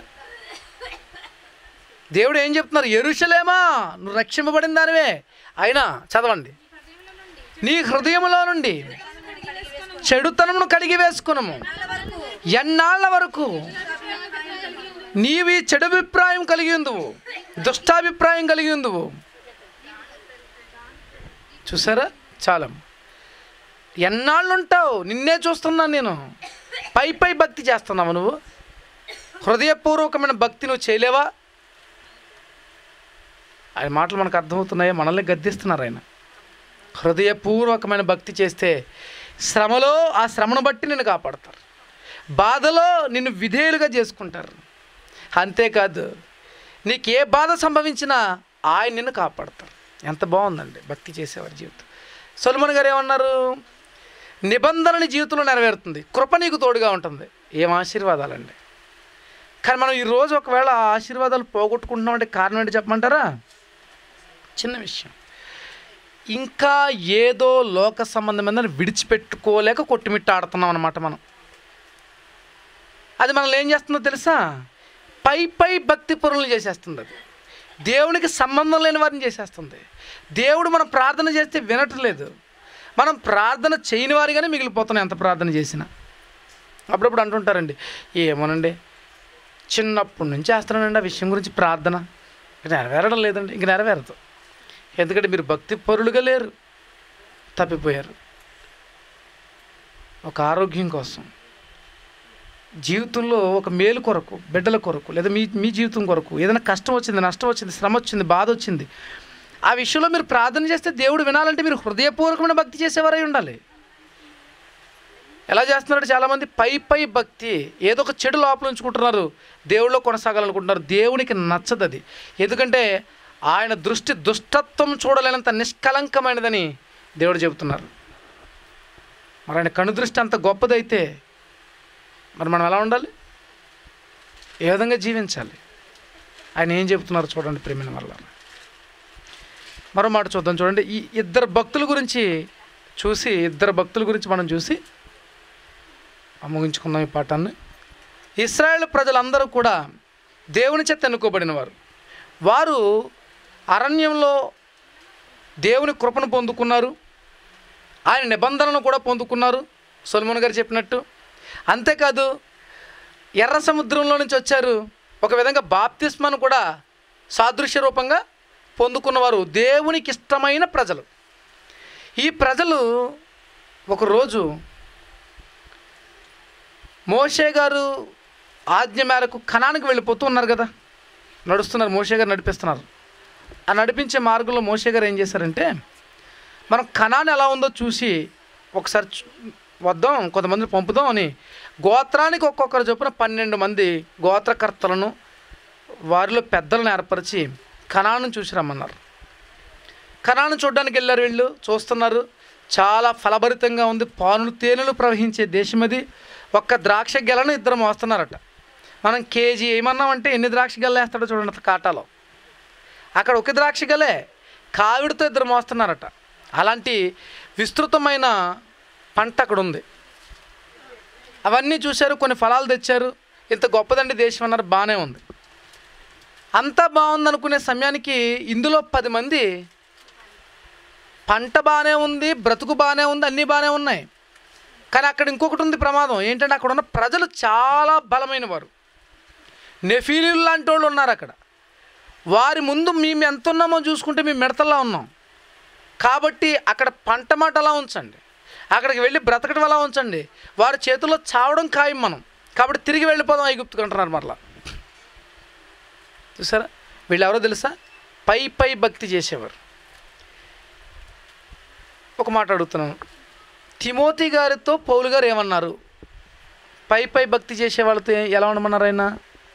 Speaker 1: దేవుడు ఏం చెప్తున్నారు ఎరుషలేమా నువ్వు రక్షింపబడిన దానివే అయినా చదవండి నీ హృదయంలో నుండి చెడుతనమును కడిగి వేసుకునము ఎన్నాళ్ళ వరకు నీవి చెడు అభిప్రాయం కలిగి ఉందువు దుష్టాభిప్రాయం కలిగి ఉందువు చూసారా చాలా ఎన్నాళ్ళు ఉంటావు నిన్నే చూస్తున్నాను నేను పై పై భక్తి చేస్తున్నావు నువ్వు హృదయపూర్వకమైన భక్తి నువ్వు చేయలేవా ఆయన మాటలు మనకు అర్థమవుతున్నాయా మనల్ని గద్దిస్తున్నారు ఆయన హృదయపూర్వకమైన భక్తి చేస్తే శ్రమలో ఆ శ్రమను బట్టి నిన్ను కాపాడతారు బాధలో నిన్ను విధేయులుగా చేసుకుంటారు అంతేకాదు నీకు ఏ బాధ సంభవించినా ఆయన నిన్ను కాపాడతారు ఎంత బాగుందండి భక్తి చేసేవారి జీవితం సొలమన్ గారు ఏమన్నారు నిబంధన నీ జీవితంలో నెరవేరుతుంది కృప నీకు తోడుగా ఉంటుంది ఏం ఆశీర్వాదాలండి కానీ మనం ఈరోజు ఒకవేళ ఆ ఆశీర్వాదాలు పోగొట్టుకుంటున్నామంటే కారణం ఏంటి చెప్పమంటారా చిన్న విషయం ఇంకా ఏదో లోక సంబంధమైన విడిచిపెట్టుకోలేక కొట్టుమిట్టాడుతున్నాం అనమాట మనం అది మనల్ని ఏం చేస్తుందో తెలుసా పై పై భక్తి పరులను చేసేస్తుంది అది దేవునికి సంబంధం లేని వారిని చేసేస్తుంది దేవుడు మనం ప్రార్థన చేస్తే వినటం లేదు మనం ప్రార్థన చేయని వారిగానే మిగిలిపోతున్నాం ఎంత ప్రార్థన చేసినా అప్పుడప్పుడు అంటుంటారండి ఏమోనండి చిన్నప్పటి నుంచి చేస్తున్నానండి ఆ విషయం గురించి ప్రార్థన ఇక నెరవేరడం లేదండి ఇంక నెరవేరదు ఎందుకంటే మీరు భక్తి పరులుగా లేరు తప్పిపోయారు ఒక ఆరోగ్యం కోసం జీవితంలో ఒక మేలు కొరకు బిడ్డల కొరకు లేదా మీ మీ జీవితం కొరకు ఏదైనా కష్టం వచ్చింది నష్టం వచ్చింది శ్రమ వచ్చింది బాధ వచ్చింది ఆ విషయంలో మీరు ప్రార్థన చేస్తే దేవుడు వినాలంటే మీరు హృదయపూర్వకమైన భక్తి చేసేవారై ఉండాలి ఎలా చేస్తున్నారు చాలామంది పై పై భక్తి ఏదో ఒక చెడు లోపల ఉంచుకుంటున్నారు దేవుళ్ళో కొనసాగాలనుకుంటున్నారు దేవునికి నచ్చదు అది ఎందుకంటే ఆయన దృష్టి దుష్టత్వం చూడలేనంత నిష్కలంకమైనదని దేవుడు చెబుతున్నారు మరి ఆయన కను దృష్టి అంత గొప్పదైతే మరి మనం ఎలా ఉండాలి ఏ విధంగా జీవించాలి ఆయన ఏం చెబుతున్నారు చూడండి ప్రేమిన వల్ల మరో మాట చూద్దాం చూడండి ఈ ఇద్దరు భక్తుల గురించి చూసి ఇద్దరు భక్తుల గురించి మనం చూసి ముగించుకుందాం ఈ పాఠాన్ని ఇస్రాయేల్ ప్రజలందరూ కూడా దేవుని చేత ఎన్నుకోబడిన వారు వారు అరణ్యంలో దేవుని కృపను పొందుకున్నారు ఆయన నిబంధనను కూడా పొందుకున్నారు సొలమోన్ గారు చెప్పినట్టు అంతేకాదు ఎర్ర సముద్రంలో నుంచి వచ్చారు ఒక విధంగా బాప్తిస్మను కూడా సాదృశ్య రూపంగా పొందుకున్నవారు దేవునికి ఇష్టమైన ప్రజలు ఈ ప్రజలు ఒకరోజు మోషే గారు ఆజ్ఞ మేరకు కణానికి వెళ్ళిపోతూ ఉన్నారు కదా నడుస్తున్నారు మోషే గారు నడిపిస్తున్నారు ఆ నడిపించే మార్గంలో మోషే గారు ఏం చేశారంటే మనం కణాన్ని ఎలా ఉందో చూసి ఒకసారి చూ- వద్దాం కొంతమందిని పంపుదాం అని గోత్రానికి ఒక్కొక్కరు చొప్పున పన్నెండు మంది గోత్రకర్తలను వారిలో పెద్దలను ఏర్పరిచి కణాను చూసి రమ్మన్నారు కణాను చూడడానికి వెళ్ళారు వీళ్ళు చూస్తున్నారు చాలా ఫలభరితంగా ఉంది పానులు తేనెలు ప్రవహించే దేశం అది ఒక్క ద్రాక్ష గెలను ఇద్దరు మోస్తున్నారట మనం కేజీ ఏమన్నామంటే ఎన్ని ద్రాక్ష గెలలు వేస్తాడో చూడండి అంత కాటాలో అక్కడ ఒక ద్రాక్ష గెలే కావిడితో ఇద్దరు మోస్తున్నారట అలాంటి విస్తృతమైన పంట అక్కడ ఉంది అవన్నీ చూశారు కొన్ని ఫలాలు తెచ్చారు ఇంత గొప్పదండి దేశం అన్నారు బాగానే ఉంది అంతా బాగుంది అనుకునే సమయానికి ఇందులో పది మంది పంట బాగానే ఉంది బ్రతుకు బాగానే ఉంది అన్నీ బాగానే ఉన్నాయి కానీ అక్కడ ఇంకొకటి ఉంది ప్రమాదం ఏంటంటే అక్కడ ఉన్న ప్రజలు చాలా బలమైన వారు నెఫీలు లాంటి వాళ్ళు ఉన్నారు అక్కడ వారి ముందు మేము ఎంత ఉన్నామో చూసుకుంటే మేము మిడతల్లా ఉన్నాం కాబట్టి అక్కడ పంట మాట అలా ఉంచండి అక్కడికి వెళ్ళి బ్రతకడం అలా ఉంచండి వారి చేతుల్లో చావడం ఖాయం మనం కాబట్టి తిరిగి వెళ్ళిపోదాం ఐగుప్తుకు అంటున్నారు మరలా చూసారా వీళ్ళు ఎవరో తెలుసా పై పై భక్తి చేసేవారు ఒక మాట అడుగుతున్నాను తిమోతి గారితో పౌలు గారు ఏమన్నారు పై పై భక్తి చేసే వాళ్ళతో ఏ- ఎలా ఉండమన్నారు ఆయన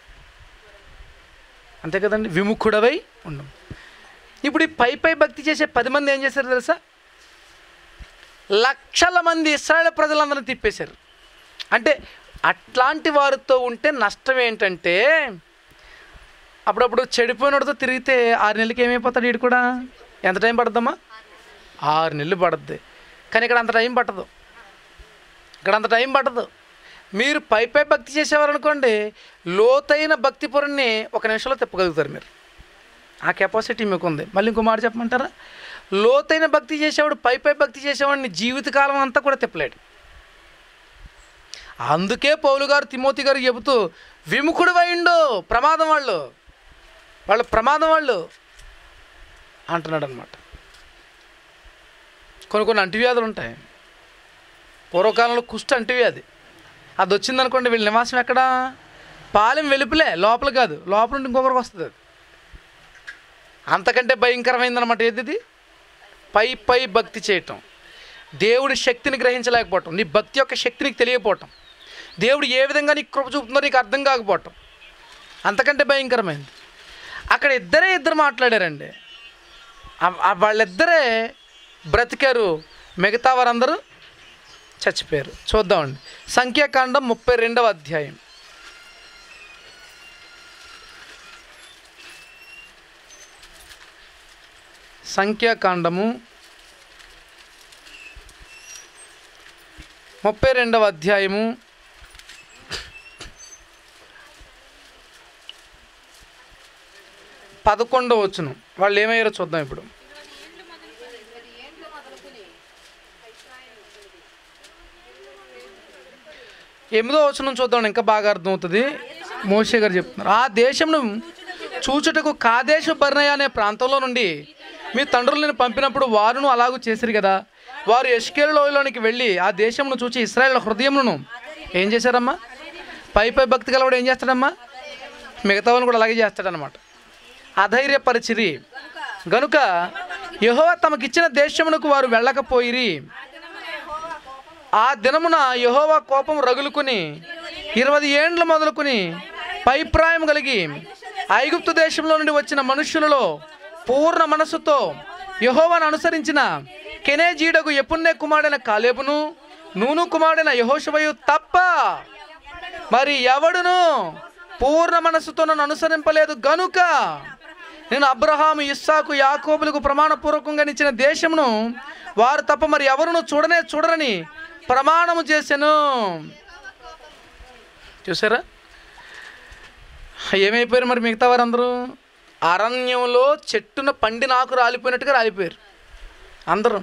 Speaker 1: అంతే కదండి విముఖుడవై ఉండం ఇప్పుడు ఈ పై పై భక్తి చేసే పది మంది ఏం చేశారు తెలుసా లక్షల మంది ఇస్రాయేల్ ప్రజలందరినీ తిప్పేశారు అంటే అట్లాంటి వారితో ఉంటే నష్టం ఏంటంటే అప్పుడప్పుడు చెడిపోయినోడితో తిరిగితే ఆరు నెలలకి ఏమైపోతాడు వీడు కూడా ఎంత టైం పడుద్దమ్మా ఆరు నెలలు పడుద్ది కానీ ఇక్కడ అంత టైం పట్టదు ఇక్కడ అంత టైం పట్టదు మీరు పై పై భక్తి చేసేవారు అనుకోండి లోతైన భక్తి పొరని ఒక నిమిషంలో తిప్పగలుగుతారు మీరు ఆ కెపాసిటీ మీకు ఉంది మళ్ళీ ఇంకో మాట చెప్పమంటారా లోతైన భక్తి చేసేవాడు పై పై భక్తి చేసేవాడిని జీవితకాలం అంతా కూడా తిప్పలేడు అందుకే పౌలు గారు తిమోతి గారు చెబుతూ విముఖుడు వైండు ప్రమాదం వాళ్ళు వాళ్ళు ప్రమాదం వాళ్ళు అంటున్నాడు అనమాట కొన్ని కొన్ని అంటువ్యాధులు ఉంటాయి పూర్వకాలంలో కుష్టి అంటువ్యాధి అది వచ్చిందనుకోండి వీళ్ళ నివాసం ఎక్కడ పాలెం వెలుపులే లోపల కాదు లోపల నుండి ఇంకొకరికి వస్తుంది అది అంతకంటే భయంకరమైందనమాట ఏది ఇది పై పై భక్తి చేయటం దేవుడి శక్తిని గ్రహించలేకపోవటం నీ భక్తి యొక్క శక్తి నీకు తెలియకపోవటం దేవుడు ఏ విధంగా నీకు కృప చూపుతుందో నీకు అర్థం కాకపోవటం అంతకంటే భయంకరమైంది అక్కడ ఇద్దరే ఇద్దరు మాట్లాడారండి ఆ- ఆ వాళ్ళిద్దరే బ్రతికారు మిగతా వారందరూ చచ్చిపోయారు చూద్దామండి సంఖ్యాకాండం ముప్పై రెండవ అధ్యాయం సంఖ్యాకాండము ముప్పై రెండవ అధ్యాయము పదకొండవ వచ్చును వాళ్ళు ఏమయ్యారో చూద్దాం ఇప్పుడు ఎనిమిదో వచనం చూద్దాం ఇంకా బాగా అర్థమవుతుంది మోషే గారు చెప్తున్నారు ఆ దేశంను చూచుటకు కాదేశ బర్నయ అనే ప్రాంతంలో నుండి మీ తండ్రులు నేను పంపినప్పుడు వారును అలాగూ చేసిరు కదా వారు ఎష్కేల్ లోయలోనికి వెళ్ళి ఆ దేశంను చూచి ఇస్రాయేల్ హృదయములను ఏం చేశారమ్మా పై పై భక్తి గలవాడు ఏం చేస్తాడమ్మా మిగతా వాళ్ళని కూడా అలాగే చేస్తాడనమాట అధైర్యపరిచిరి గనుక యెహోవా తమకిచ్చిన దేశమునకు వారు వెళ్ళకపోయిరి ఆ దినమున యెహోవా కోపం రగులుకుని ఇరవై ఏండ్లు మొదలుకుని పైప్రాయం కలిగి ఐగుప్తు దేశంలో నుండి వచ్చిన మనుష్యులలో పూర్ణ మనస్సుతో యెహోవాను అనుసరించిన కెనేజీడకు ఎపున్నే కుమారుడైన కాలేబును నూను కుమారుడైన యహోషవయు తప్ప మరి ఎవడును పూర్ణ మనస్సుతో నన్ను అనుసరింపలేదు గనుక నేను అబ్రహాము ఇస్సాకు యాకోబులకు ప్రమాణపూర్వకంగా ఇచ్చిన దేశమును వారు తప్ప మరి ఎవరును చూడనే చూడరని ప్రమాణము చేశాను చూసారా ఏమైపోయారు మరి మిగతా వారందరూ అరణ్యంలో చెట్టున పండిన ఆకు రాలిపోయినట్టుగా రాలిపోయారు అందరూ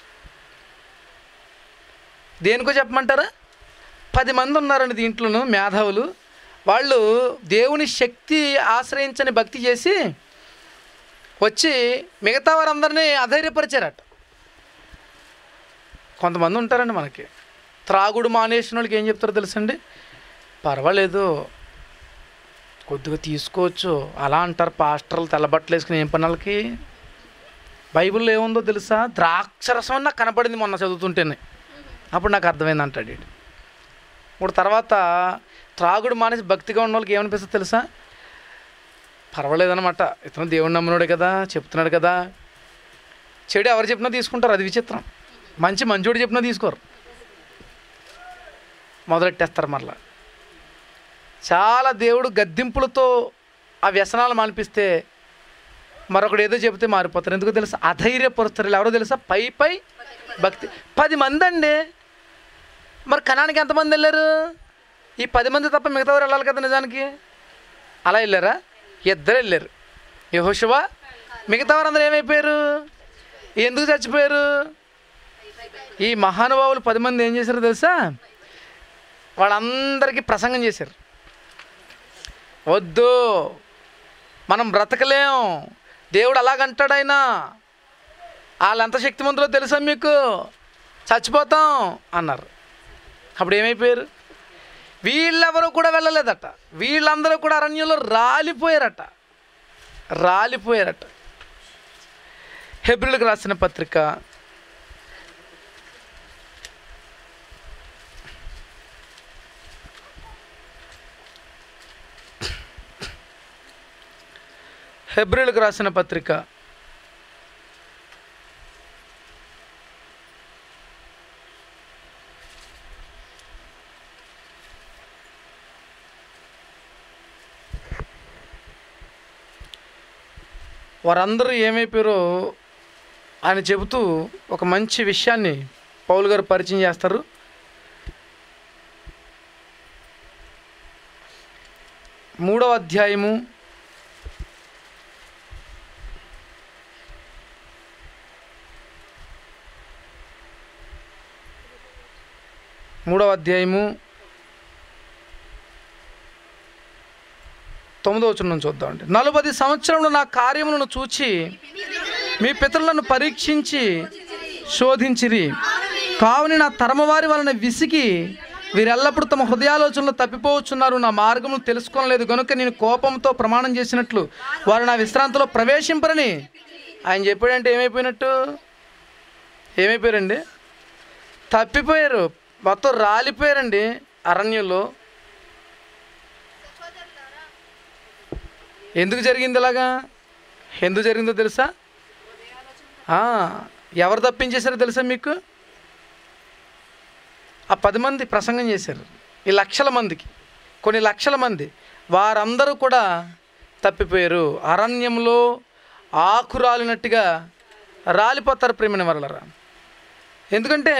Speaker 1: దేనికో చెప్పమంటారా పది మంది ఉన్నారండి దీంట్లోనూ మేధావులు వాళ్ళు దేవుని శక్తి ఆశ్రయించని భక్తి చేసి వచ్చి మిగతా వారందరినీ అధైర్యపరిచారట కొంతమంది ఉంటారండి మనకి త్రాగుడు మానేసిన వాళ్ళకి ఏం చెప్తారో తెలుసండి పర్వాలేదు కొద్దిగా తీసుకోవచ్చు అలా అంటారు పాస్టర్లు తెల్లబట్టలు వేసుకుని ఏం పని వాళ్ళకి బైబిల్లో ఏముందో తెలుసా ద్రాక్షరసం నాకు కనపడింది మొన్న చదువుతుంటేనే అప్పుడు నాకు అర్థమైంది అంటాడు వీడు. ఇప్పుడు తర్వాత త్రాగుడు మానేసి భక్తిగా ఉన్న వాళ్ళకి ఏమనిపిస్తుంది తెలుసా పర్వాలేదన్నమాట ఇతను దేవుడు నమ్మినోడే కదా చెప్తున్నాడు కదా చెడు ఎవరు చెప్పినా తీసుకుంటారు అది విచిత్రం మంచి మంచోడు చెప్పినా తీసుకోరు మొదలెట్టేస్తారు మరలా చాలా దేవుడు గద్దింపులతో ఆ వ్యసనాలు మానిపిస్తే మరొకడు ఏదో చెబితే మారిపోతారు ఎందుకో తెలుసా అధైర్యపరుస్తారు వీళ్ళు ఎవరో తెలుసా పై పై భక్తి పది మంది అండి మరి కణానికి ఎంతమంది వెళ్ళారు ఈ పది మంది తప్ప మిగతా వారు వెళ్ళాలి కదా నిజానికి అలా వెళ్ళారా ఇద్దరు వెళ్ళారు యహోశివ మిగతా వారందరూ ఏమైపోయారు ఎందుకు చచ్చిపోయారు ఈ మహానుభావులు పది మంది ఏం చేశారో తెలుసా వాళ్ళందరికీ ప్రసంగం చేశారు వద్దు మనం బ్రతకలేం దేవుడు అలాగంటాడు ఆయన వాళ్ళు ఎంత శక్తిమంతులో తెలుసా మీకు చచ్చిపోతాం అన్నారు అప్పుడు ఏమైపోయారు వీళ్ళెవరూ కూడా వెళ్ళలేదట వీళ్ళందరూ కూడా అరణ్యంలో రాలిపోయారట రాలిపోయారట హెబ్రిల్కి రాసిన పత్రిక హెబ్రిల్కి రాసిన పత్రిక వారందరూ ఏమైపోయారో ఆయన చెబుతూ ఒక మంచి విషయాన్ని పౌలు గారు పరిచయం చేస్తారు మూడవ అధ్యాయము మూడవ అధ్యాయము తొమ్మిదో వచనం చూద్దామండి నలభై సంవత్సరంలో నా కార్యములను చూచి మీ పితరులను పరీక్షించి శోధించిరి కావుని నా తరమవారి వలన విసిగి వీరెల్లప్పుడు తమ హృదయాలోచనలు తప్పిపోవచ్చున్నారు నా మార్గమును తెలుసుకోలేదు గనుక నేను కోపంతో ప్రమాణం చేసినట్లు వారు నా విశ్రాంతిలో ప్రవేశింపరని ఆయన చెప్పాడంటే ఏమైపోయినట్టు ఏమైపోయారండి తప్పిపోయారు మొత్తం రాలిపోయారండి అరణ్యంలో ఎందుకు జరిగింది ఇలాగా ఎందుకు జరిగిందో తెలుసా ఆ, ఎవరు తప్పించేశారో తెలుసా మీకు ఆ పది మంది ప్రసంగం చేశారు ఈ లక్షల మందికి కొన్ని లక్షల మంది వారందరూ కూడా తప్పిపోయారు అరణ్యంలో ఆకు రాలినట్టుగా రాలిపోతారు ప్రేమిన వరలరా ఎందుకంటే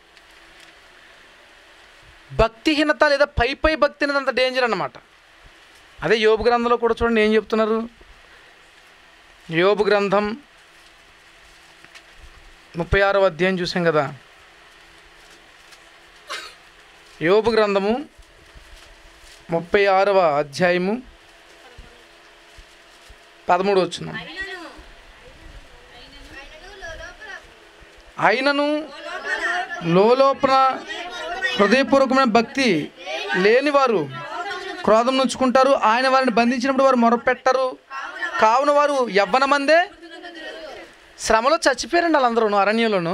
Speaker 1: భక్తిహీనత లేదా పై పై భక్తిహీనత అంత డేంజర్ అన్నమాట అదే యోబు గ్రంథంలో కూడా చూడండి ఏం చెప్తున్నారు యోబు గ్రంథం ముప్పై ఆరవ అధ్యాయం చూసాం కదా యోబు గ్రంథము ముప్పై ఆరవ అధ్యాయము పదమూడు వచ్చిన అయినను లోలోపల హృదయపూర్వకమైన భక్తి లేని వారు క్రోధం నుంచుకుంటారు ఆయన వారిని బంధించినప్పుడు వారు మొరపెట్టరు కావున వారు యవ్వన మందే శ్రమలో చచ్చిపోయారండి వాళ్ళందరూ అరణ్యంలోను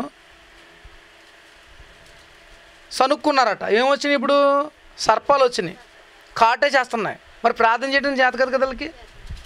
Speaker 1: సనుక్కున్నారట ఏమొచ్చినాయి ఇప్పుడు సర్పాలు వచ్చినాయి కాటే చేస్తున్నాయి మరి ప్రార్థన చేయడం చేత కదా కదా వాళ్ళకి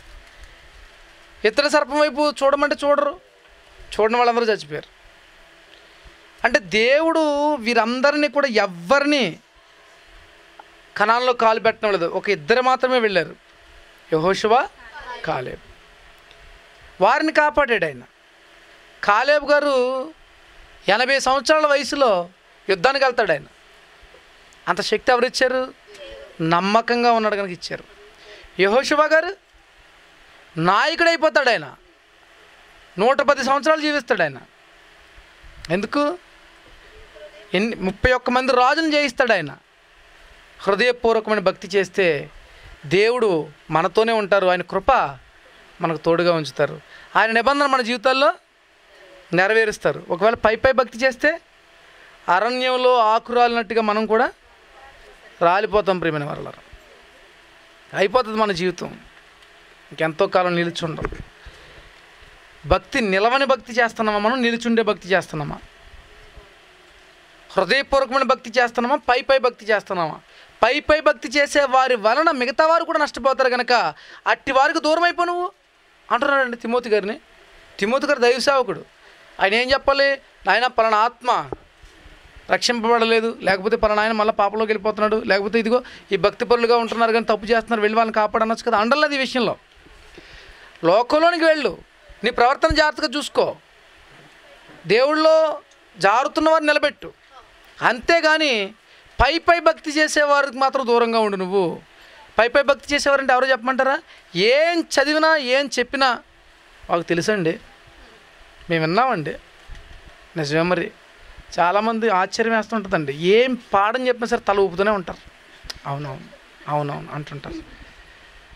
Speaker 1: ఇతర సర్పం వైపు చూడమంటే చూడరు చూడని వాళ్ళందరూ చచ్చిపోయారు అంటే దేవుడు వీరందరినీ కూడా ఎవ్వరిని కణాల్లో కాలు పెట్టడం లేదు ఒక ఇద్దరు మాత్రమే వెళ్ళారు యహోశివ కాలేబు వారిని కాపాడాడు ఆయన కాలేబు గారు ఎనభై సంవత్సరాల వయసులో యుద్ధానికి వెళ్తాడు ఆయన అంత శక్తి ఎవరు ఇచ్చారు నమ్మకంగా ఉన్నాడు కనుక ఇచ్చారు యహోశివ గారు నాయకుడు అయిపోతాడు ఆయన నూట పది సంవత్సరాలు జీవిస్తాడు ఆయన ఎందుకు ఎన్ని ముప్పై ఒక్క మంది రాజును జయిస్తాడు ఆయన హృదయపూర్వకమైన భక్తి చేస్తే దేవుడు మనతోనే ఉంటారు ఆయన కృప మనకు తోడుగా ఉంచుతారు ఆయన నిబంధన మన జీవితాల్లో నెరవేరుస్తారు ఒకవేళ పై పై భక్తి చేస్తే అరణ్యంలో ఆకురాలినట్టుగా మనం కూడా రాలిపోతాం ప్రియమైన వాళ్ళ అయిపోతుంది మన జీవితం ఇంకెంతో కాలం నిలిచుండం భక్తి నిలవని భక్తి చేస్తున్నామా మనం నిలిచుండే భక్తి చేస్తున్నామా హృదయపూర్వకమైన భక్తి చేస్తున్నామా పై పై భక్తి చేస్తున్నామా పై పై భక్తి చేసే వారి వలన మిగతా వారు కూడా నష్టపోతారు కనుక అట్టి వారికి దూరం అయిపో నువ్వు అంటున్నాడండి తిమోతి గారిని తిమోతి గారు దైవ సేవకుడు ఆయన ఏం చెప్పాలి ఆయన పలానా ఆత్మ రక్షింపబడలేదు లేకపోతే పలానా ఆయన మళ్ళీ పాపలోకి వెళ్ళిపోతున్నాడు లేకపోతే ఇదిగో ఈ భక్తి పరులుగా ఉంటున్నారు కానీ తప్పు చేస్తున్నారు వెళ్ళి వాళ్ళని కాపాడనొచ్చు కదా అండలేదు ఈ విషయంలో లోకంలోనికి వెళ్ళు నీ ప్రవర్తన జాగ్రత్తగా చూసుకో దేవుళ్ళో జారుతున్న వారిని నిలబెట్టు అంతేగాని పై పై భక్తి చేసేవారికి మాత్రం దూరంగా ఉండు నువ్వు పై పై భక్తి చేసేవారంటే ఎవరో చెప్పమంటారా ఏం చదివినా ఏం చెప్పినా మాకు తెలుసండి మేము విన్నామండి నిజమే మరి చాలామంది ఆశ్చర్యం వేస్తుంటుందండి ఏం పాఠం చెప్పినా సరే తల ఊపుతూనే ఉంటారు అవునవును అవునవును అంటుంటారు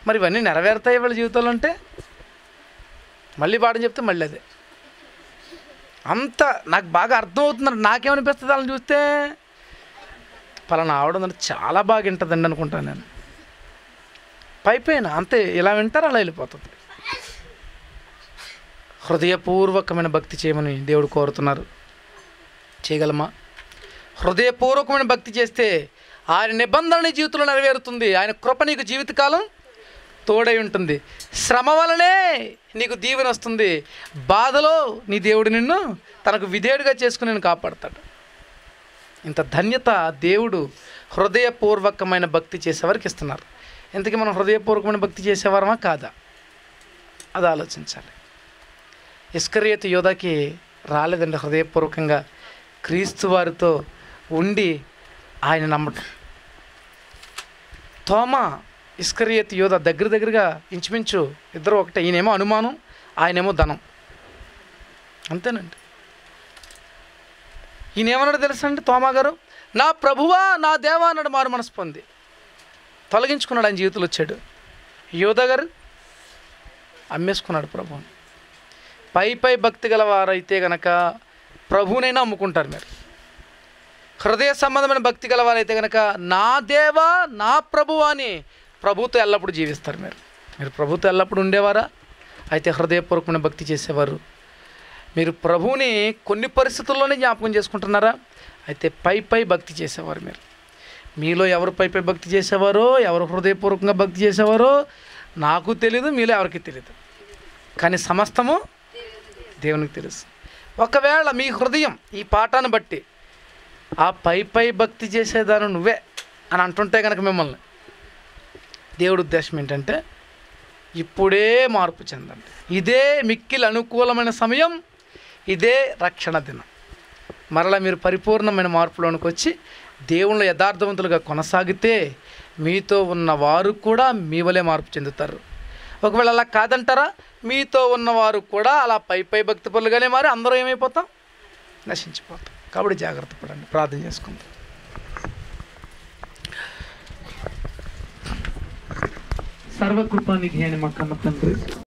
Speaker 1: మరి ఇవన్నీ నెరవేరుతాయి వీళ్ళ జీవితంలో అంటే మళ్ళీ పాఠం చెప్తే మళ్ళీ అదే అంత నాకు బాగా అర్థమవుతున్నారు నాకేమనిపిస్తుంది వాళ్ళని చూస్తే పలానా ఆవిడ ఉందంటే చాలా బాగా వింటుందండి అనుకుంటాను నేను పైపోయిన అంతే ఇలా వింటారు అలా వెళ్ళిపోతుంది హృదయపూర్వకమైన భక్తి చేయమని దేవుడు కోరుతున్నారు చేయగలమా హృదయపూర్వకమైన భక్తి చేస్తే ఆయన నిబంధన నీ జీవితంలో నెరవేరుతుంది ఆయన కృప నీకు జీవితకాలం తోడై ఉంటుంది శ్రమ వలనే నీకు దీవెన వస్తుంది బాధలో నీ దేవుడు నిన్ను తనకు విధేయుడిగా చేసుకుని నేను కాపాడతాడు ఇంత ధన్యత దేవుడు హృదయపూర్వకమైన భక్తి చేసేవారికి ఇస్తున్నారు ఇంతకీ మనం హృదయపూర్వకమైన భక్తి చేసేవారమా కాదా అది ఆలోచించాలి ఇస్కరియత్ యోధాకి రాలేదండి హృదయపూర్వకంగా క్రీస్తు వారితో ఉండి ఆయన నమ్మటం తోమ ఇస్కరియత్ యోధ దగ్గర దగ్గరగా ఇంచుమించు ఇద్దరు ఒకటే ఈయనేమో అనుమానం ఆయనేమో ధనం అంతేనండి ఈయన ఏమన్నాడు తెలుసా అండి తోమా గారు నా ప్రభువా నా దేవా అన్నాడు మారు మనసు పొంది తొలగించుకున్నాడు ఆయన జీవితంలో వచ్చాడు యోధ గారు అమ్మేసుకున్నాడు ప్రభువుని పై పై భక్తి గల వారైతే గనక ప్రభువునైనా అమ్ముకుంటారు మీరు హృదయ సంబంధమైన భక్తి గల వారైతే గనక నా దేవా నా ప్రభువా అని ప్రభుతో ఎల్లప్పుడూ జీవిస్తారు మీరు మీరు ప్రభుతో ఎల్లప్పుడూ ఉండేవారా అయితే హృదయపూర్వకమైన భక్తి చేసేవారు మీరు ప్రభువుని కొన్ని పరిస్థితుల్లోనే జ్ఞాపకం చేసుకుంటున్నారా అయితే పై పై భక్తి చేసేవారు మీరు మీలో ఎవరు పై పై భక్తి చేసేవారో ఎవరు హృదయపూర్వకంగా భక్తి చేసేవారో నాకు తెలియదు మీలో ఎవరికి తెలియదు కానీ సమస్తము దేవునికి తెలుసు ఒకవేళ మీ హృదయం ఈ పాఠాన్ని బట్టి ఆ పై పై భక్తి చేసేదాను నువ్వే అని అంటుంటే కనుక మిమ్మల్ని దేవుడి ఉద్దేశం ఏంటంటే ఇప్పుడే మార్పు చెందండి ఇదే మిక్కిలి అనుకూలమైన సమయం ఇదే రక్షణ దినం మరలా మీరు పరిపూర్ణమైన మార్పులోనికి వచ్చి దేవుళ్ళు యథార్థవంతులుగా కొనసాగితే మీతో ఉన్న వారు కూడా మీ వలె మార్పు చెందుతారు ఒకవేళ అలా కాదంటారా మీతో ఉన్నవారు కూడా అలా పై పై భక్తి పనులుగానే మారి అందరూ ఏమైపోతాం నశించిపోతాం కాబట్టి జాగ్రత్త పడండి ప్రార్థన చేసుకుందాం
Speaker 3: సర్వకృపానిధి అని మా కన్న తండ్రి